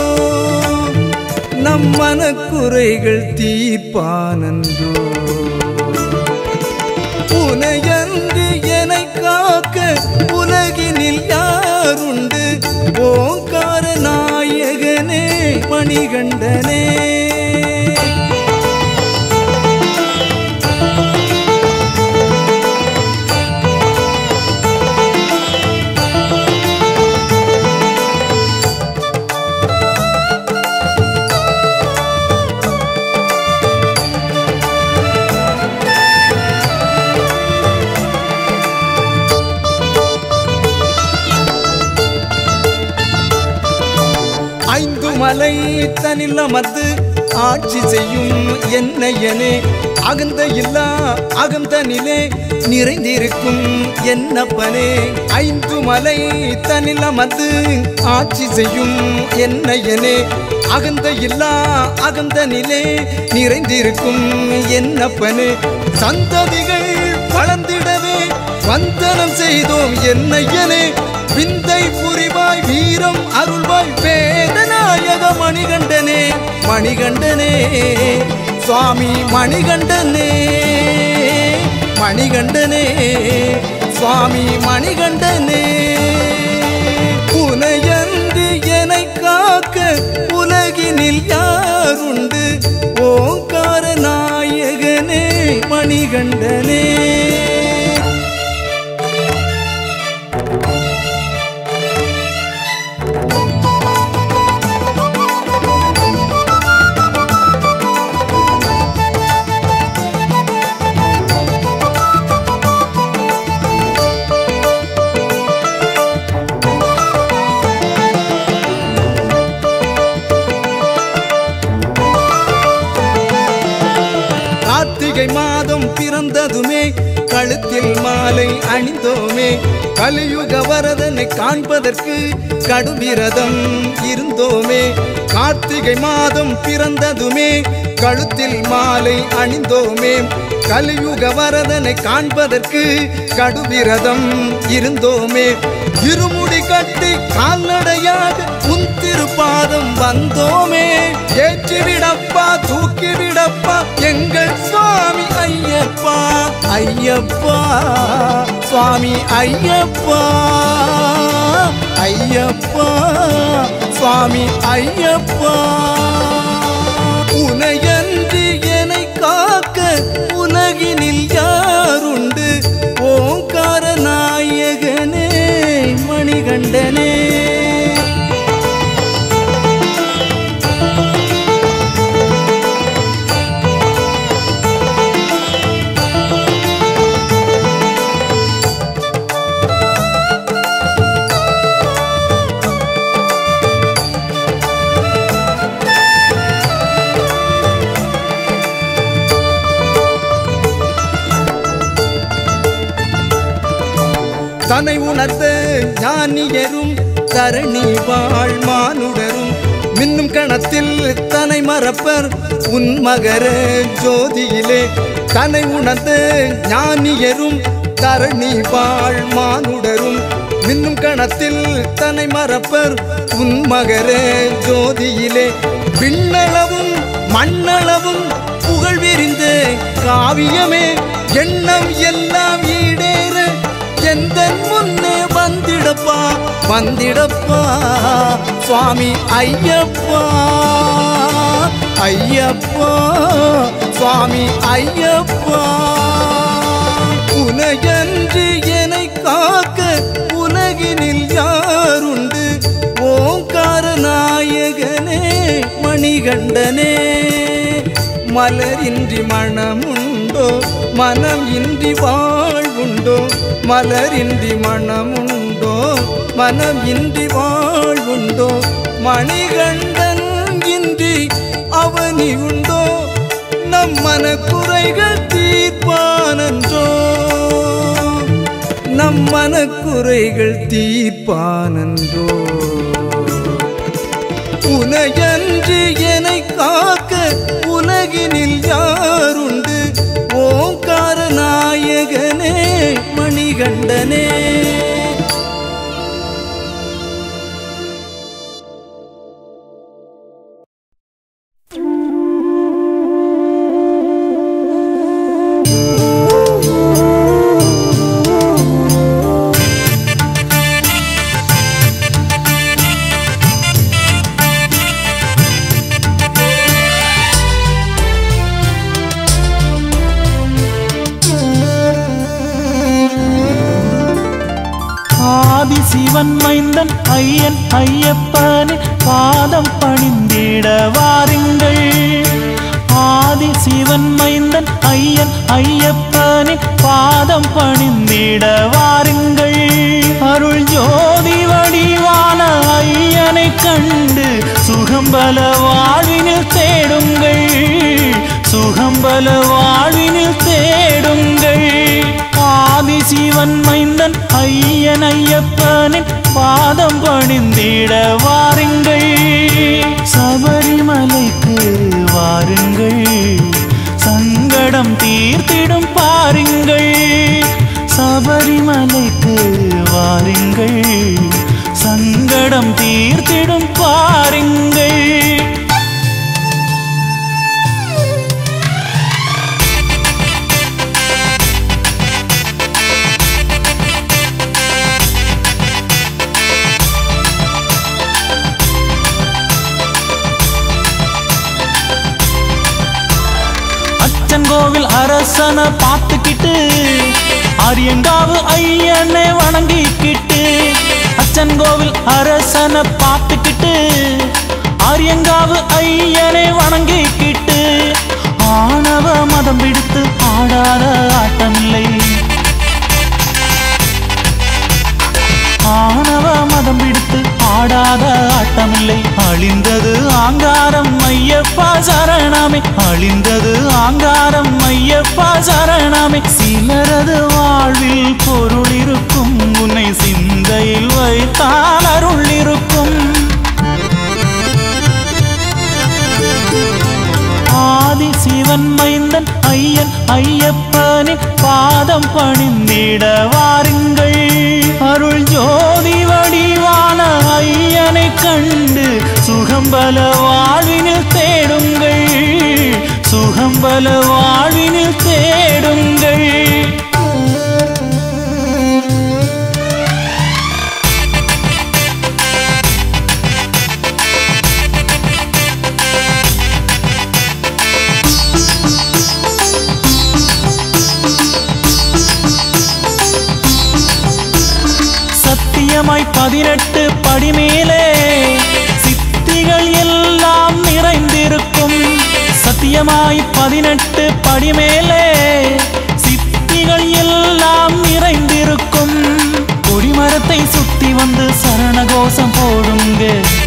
நம் மனக்குறைகள் தீர்ப்பானன்றோ உனையன்று என்னை காக்க உலகினில் யாருண்டு ஓங்கார நாயகனே மணிகண்டனே ஐந்து மலை தனில் அமர்ந்து ஆட்சி செய்யும் என்னையனே அகந்த இல்லா அகந்தனிலே நிறைந்திருக்கும் என்னப்பனே ஐந்து மலை தனில் அமர்ந்து ஆட்சி செய்யும் என்னையனே அகந்த இல்லா அகந்தனிலே நிறைந்திருக்கும் என்னப்பனே சந்ததிகள் வளர்ந்திடவே வந்தனம் செய்தோம் என்னையனே விந்தை புரிவாய் வீரம் அருள்வாய் வேதநாயக மணிகண்டனே மணிகண்டனே சுவாமி மணிகண்டனே மணிகண்டனே சுவாமி மணிகண்டனே புனையன்று என்னை காக்க உலகினில் யாருண்டு ஓங்கார நாயகனே மணிகண்டனே கார்த்திகை மாதம் பிறந்ததுமே கழுத்தில் மாலை அணிந்தோமே கலியுக வரதனை காண்பதற்கு கடுவிரதம் இருந்தோமே கார்த்திகை மாதம் பிறந்ததுமே கழுத்தில் மாலை அணிந்தோமே கலியுக வரதனை காண்பதற்கு கடுவிரதம் இருந்தோமே இருமுடி கட்டி கால்நடையாக உன் திருப்பாதம் வந்தோமே ஏற்றிவிடப்பா தூக்கிவிடப்பா எங்கள் சுவாமி ஐயப்பா ஐயப்பா சுவாமி ஐயப்பா ஐயப்பா சுவாமி ஐயப்பா உனையன்றி என்னை காக்க உலகினில் யாருண்டு ஓங்கார நாயகனே மணிகண்டனே தன்னை உணர்ந்த ஞானியரும் தரணி வாழ் மானுடரும் மின்னும் கணத்தில் தன்னை மறப்பர் உன் மகர ஜோதியிலே தன்னை உணர்ந்த ஞானியரும் தரணி வாழ் மானுடரும் மின்னும் கணத்தில் தன்னை மறப்பர் உன் மகர ஜோதியிலே விண்ணளவும் மண்ணளவும் புகழ் விரிந்த காவியமே எண்ணம் எல்லாம் ஈடேற எந்த முன்னே வந்திடப்பா வந்திடப்பா சுவாமி ஐயப்பா ஐயப்பா சுவாமி ஐயப்பா உனையன்று என்னை காக்க உலகினில் யாருண்டு ஓங்கார நாயகனே மணிகண்டனே மலரின்றி மனமுண்டோ மனம் இன்றி வாழ்வுண்டோ மலரின்றி மனமுண்டோ மனம் இன்றி வாழ்வுண்டோ மணிகண்டன் இன்றி அவனி உண்டோ நம் மனக்குறைகள் தீர்ப்பானன்றோ நம் மனக்குறைகள் தீர்ப்பானன்றோ உனையன்று என்னை காக்க உலகினில் யாருண்டு ஓங்கார நாயகனே மணிகண்டனே ஆதி சிவன் மைந்தன் ஐயன் ஐயப்பனே பாதம் பணிந்திட வாருங்கள் ஆதி சிவன் மைந்தன் ஐயன் ஐயப்பனே பாதம் பணிந்திட வாருங்கள் அருள் ஜோதி வடிவான ஐயனை கண்டு சுகம்பல வாழ்வினில் தேடுங்கள் சுகம்பல வாழ்வினில் தேடுங்கள் ஆதி சிவன் மைந்தன் ஐயன் ஐயப்பனின் பாதம் பணிந்திட வாருங்கள் சபரிமலைக்கு வாருங்கள் சங்கடம் தீர்த்திடும் பாருங்கள் சபரிமலைக்கு வாருங்கள் சங்கடம் தீர்த்திடும் பாருங்கள் அச்சன்கோவில் அரசனை பார்த்துக்கிட்டு அரியங்காவு ஐயனை வணங்கிக்கிட்டு அச்சன்கோவில் அரசனை பார்த்துக்கிட்டு அரியங்காவு ஐயனை வணங்கிக்கிட்டு ஆணவ மதம் பிடித்து ஆடாத ஆட்டமில்லை ஆணவ மதம் பிடித்து ஆடாத ஆட்டமில்லை அழிந்தது ஆங்காரம் ஐயப்பா சரணமே அழிந்தது ஆங்காரம் ஐயப்பா ஐயப்பா சரணமே சிலரது வாழ்வில் பொருள் இருக்கும் உன்னை சிந்தையில் வைத்தால் அருள் இருக்கும் ஆதி சிவன் மைந்தன் ஐயன் ஐயப்பனின் பாதம் பணிந்திட வாருங்கள் அருள் ஜோதி வடிவான ஐயனை கண்டு சுகம்பல வாழ்வினில் தேடுங்கள் சுகம்பல வாழ்வினில் தேடுங்கள் சத்தியமாய் பதினெட்டு படிமேலே சித்திகள் எல்லாம் நிறைந்திருக்கும் சத்தியமாய் பதினெட்டு படிமேலே சித்திகள் எல்லாம் நிறைந்திருக்கும் கொடிமரத்தை சுத்தி வந்து சரணகோஷம் போடுங்க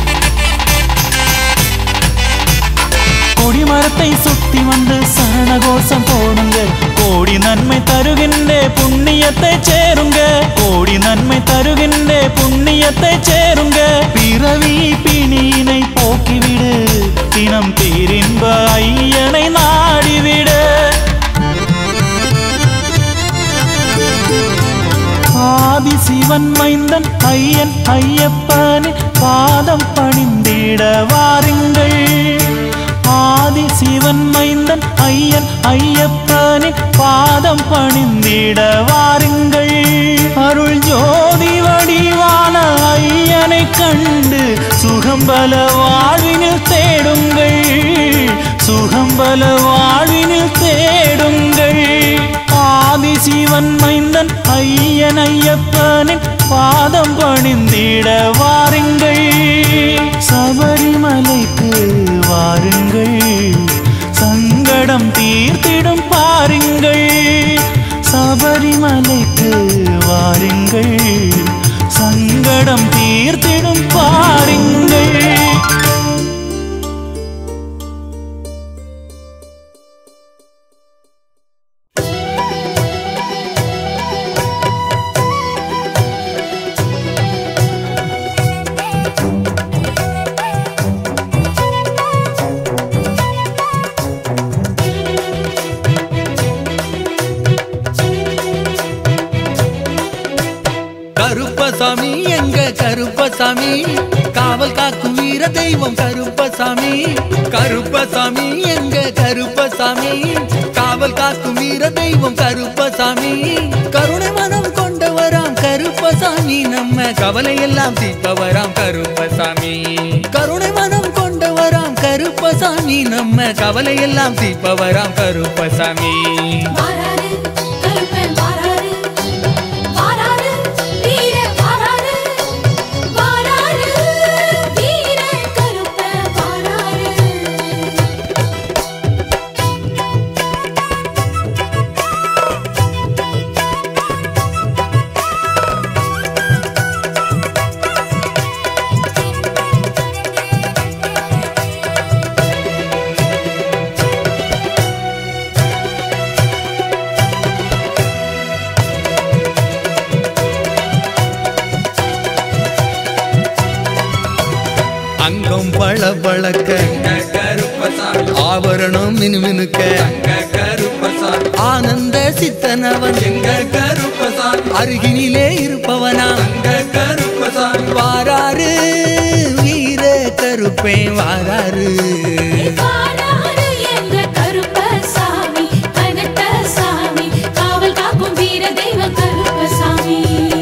கொடிமரத்தை சுத்தி வந்து சரணகோஷம் போடுங்க கோடி நன்மை தருகின்ற புண்ணியத்தை சேருங்க கோடி நன்மை தருகின்ற புண்ணியத்தை சேருங்க பிறவி பிணியினை போக்கிவிடு தினம் பேரின்ப ஐயனை நாடிவிடு ஆதி சிவன் மைந்தன் ஐயன் ஐயப்பனின் பாதம் பணிந்திட வாருங்கள் ஆதி சிவன் மைந்தன் ஐயன் ஐயப்பனின் பாதம் பணிந்திட வாருங்கள் அருள் ஜோதி வடிவான ஐயனை கண்டு சுகம்பல வாழ்வினில் தேடுங்கள் சுகம்பல வாழ்வினில் தேடுங்கள் ஆதி சிவன் மைந்தன் ஐயன் ஐயப்பனின் பாதம் பணிந்திட வாருங்கள் சபரிமலைக்கு வாருங்கள் சங்கடம் தீர்த்திடும் பாருங்கள் சபரிமலைக்கு வாருங்கள் சங்கடம் தீர்த்திடும் பாருங்கள் கருப்பசாமி எங்க கருப்பசாமி காவல் காக்கும் வீர தெய்வம் கருப்பசாமி கருப்பசாமி எங்க கருப்பசாமி காவல் காக்கும் வீர தெய்வம் கருப்பசாமி கருணை மனம் கொண்டவராம் கருப்பசாமி நம்ம கவலையெல்லாம் தீர்ப்பவராம் கருப்பசாமி கருணை மனம் கொண்டவராம் கருப்பசாமி நம்ம கவலையெல்லாம் தீர்ப்பவராம் கருப்பசாமி வாராரு கருப்பன் வாராரு வாராரு வீர வாராரு வாராரு வீர கருப்பன் வாராரு அங்கம் பள பளக்க ஆபரணம் மினுமினுக்க ஆனந்த சித்தனவன் எங்க கருப்பசாமி அருகினிலே இருப்பவனா வாராரு வீர கருப்பேன் வாராரு வாராரு எங்க கருப்பசாமி கனத்த சாமி காவல் காக்கும் வீர தெய்வ கருப்பசாமி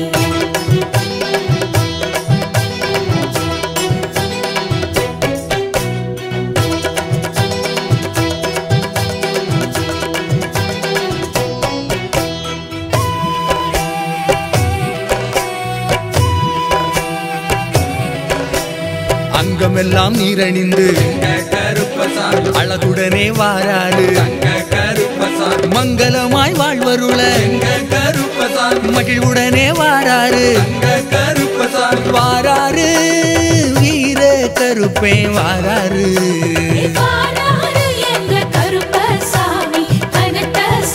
அங்கமெல்லாம் நீரணிந்து அழகுடனே வாராரு மங்களமாய் வாழ்வருள மகிழ்வுடனே வாராரு வாராரு வீர கருப்பேன் வாராரு வாராரு எங்க கருப்பசாமி கனத்த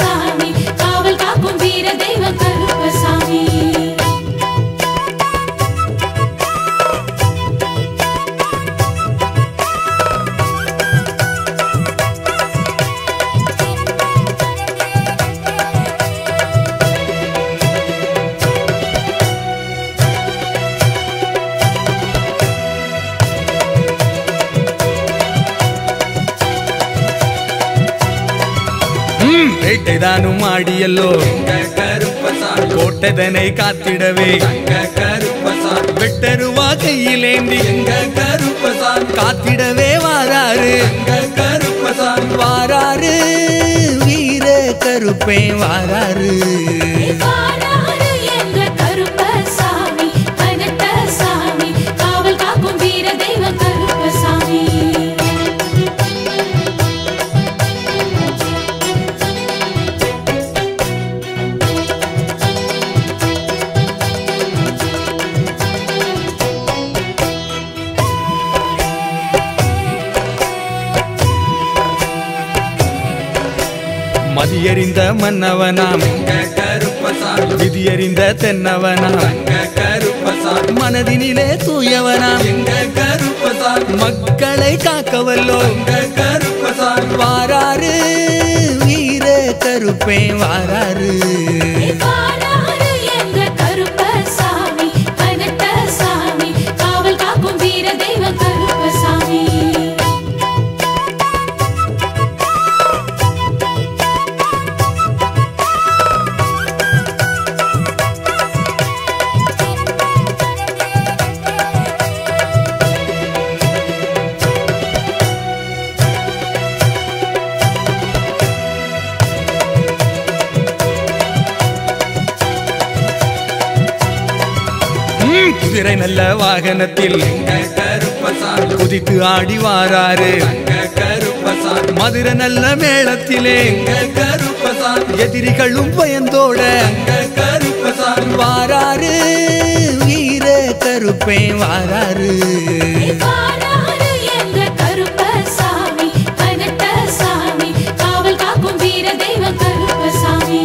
வேட்டைதானும் ஆடியல்லோ கருப்பசாமி கோட்டதனை காத்திடவே கருப்பசாமி வெட்டருவா கையிலேந்தி எங்க கருப்பசாமி காத்திடவே வாராரு எங்க கருப்பசாமி வாராரு வீர கருப்பே வாராரு வாராரு எங்க கருப்பசாமி கனத்த சாமி காவல் காக்கும் வீர தெய்வம் கருப்பசாமி மதியறிந்த மன்னவனாம் எங்க கருப்பசாமி விதியறிந்த தென்னவனாம் எங்க கருப்பசாமி மனதினிலே தூயவனாம் எங்க கருப்பசாமி மக்களை காக்கவல்லோ எங்க கருப்பசாமி வாராரு வீர கருப்பே வாராரு வாராரு எங்க கருப்பசாமி கனத்த சாமி காவல் காக்கும் வீர தெய்வம் கருப்பசாமி ம், குதிரை நல்ல வாகனத்தில் எங்க கருப்பசாமி குதித்து ஆடி வாராரு எங்க கருப்பசாமி மதுரை நல்ல மேளத்திலே எங்க கருப்பசாமி எதிரிகளும் பயந்தோட எங்க கருப்பசாமி வாராரு வீர கருப்பே வாராரு வாராரு எங்க கருப்பசாமி கனத்த சாமி காவல் காக்கும் வீர தெய்வம் கருப்பசாமி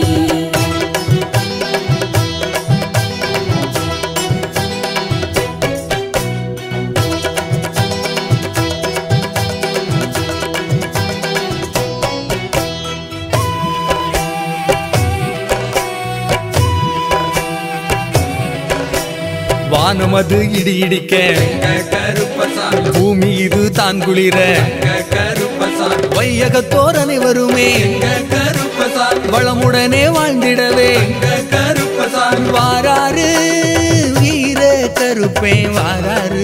வானமது இடி இடிக்க எங்க கருப்பசாமி பூமி இது தான் குளிர எங்க கருப்பசாமி வையகத்தோர் அனைவருமே எங்க கருப்பசாமி வளமுடனே வாழ்ந்திடவே எங்க கருப்பசாமி வாராரு வீர கருப்பே வாராரு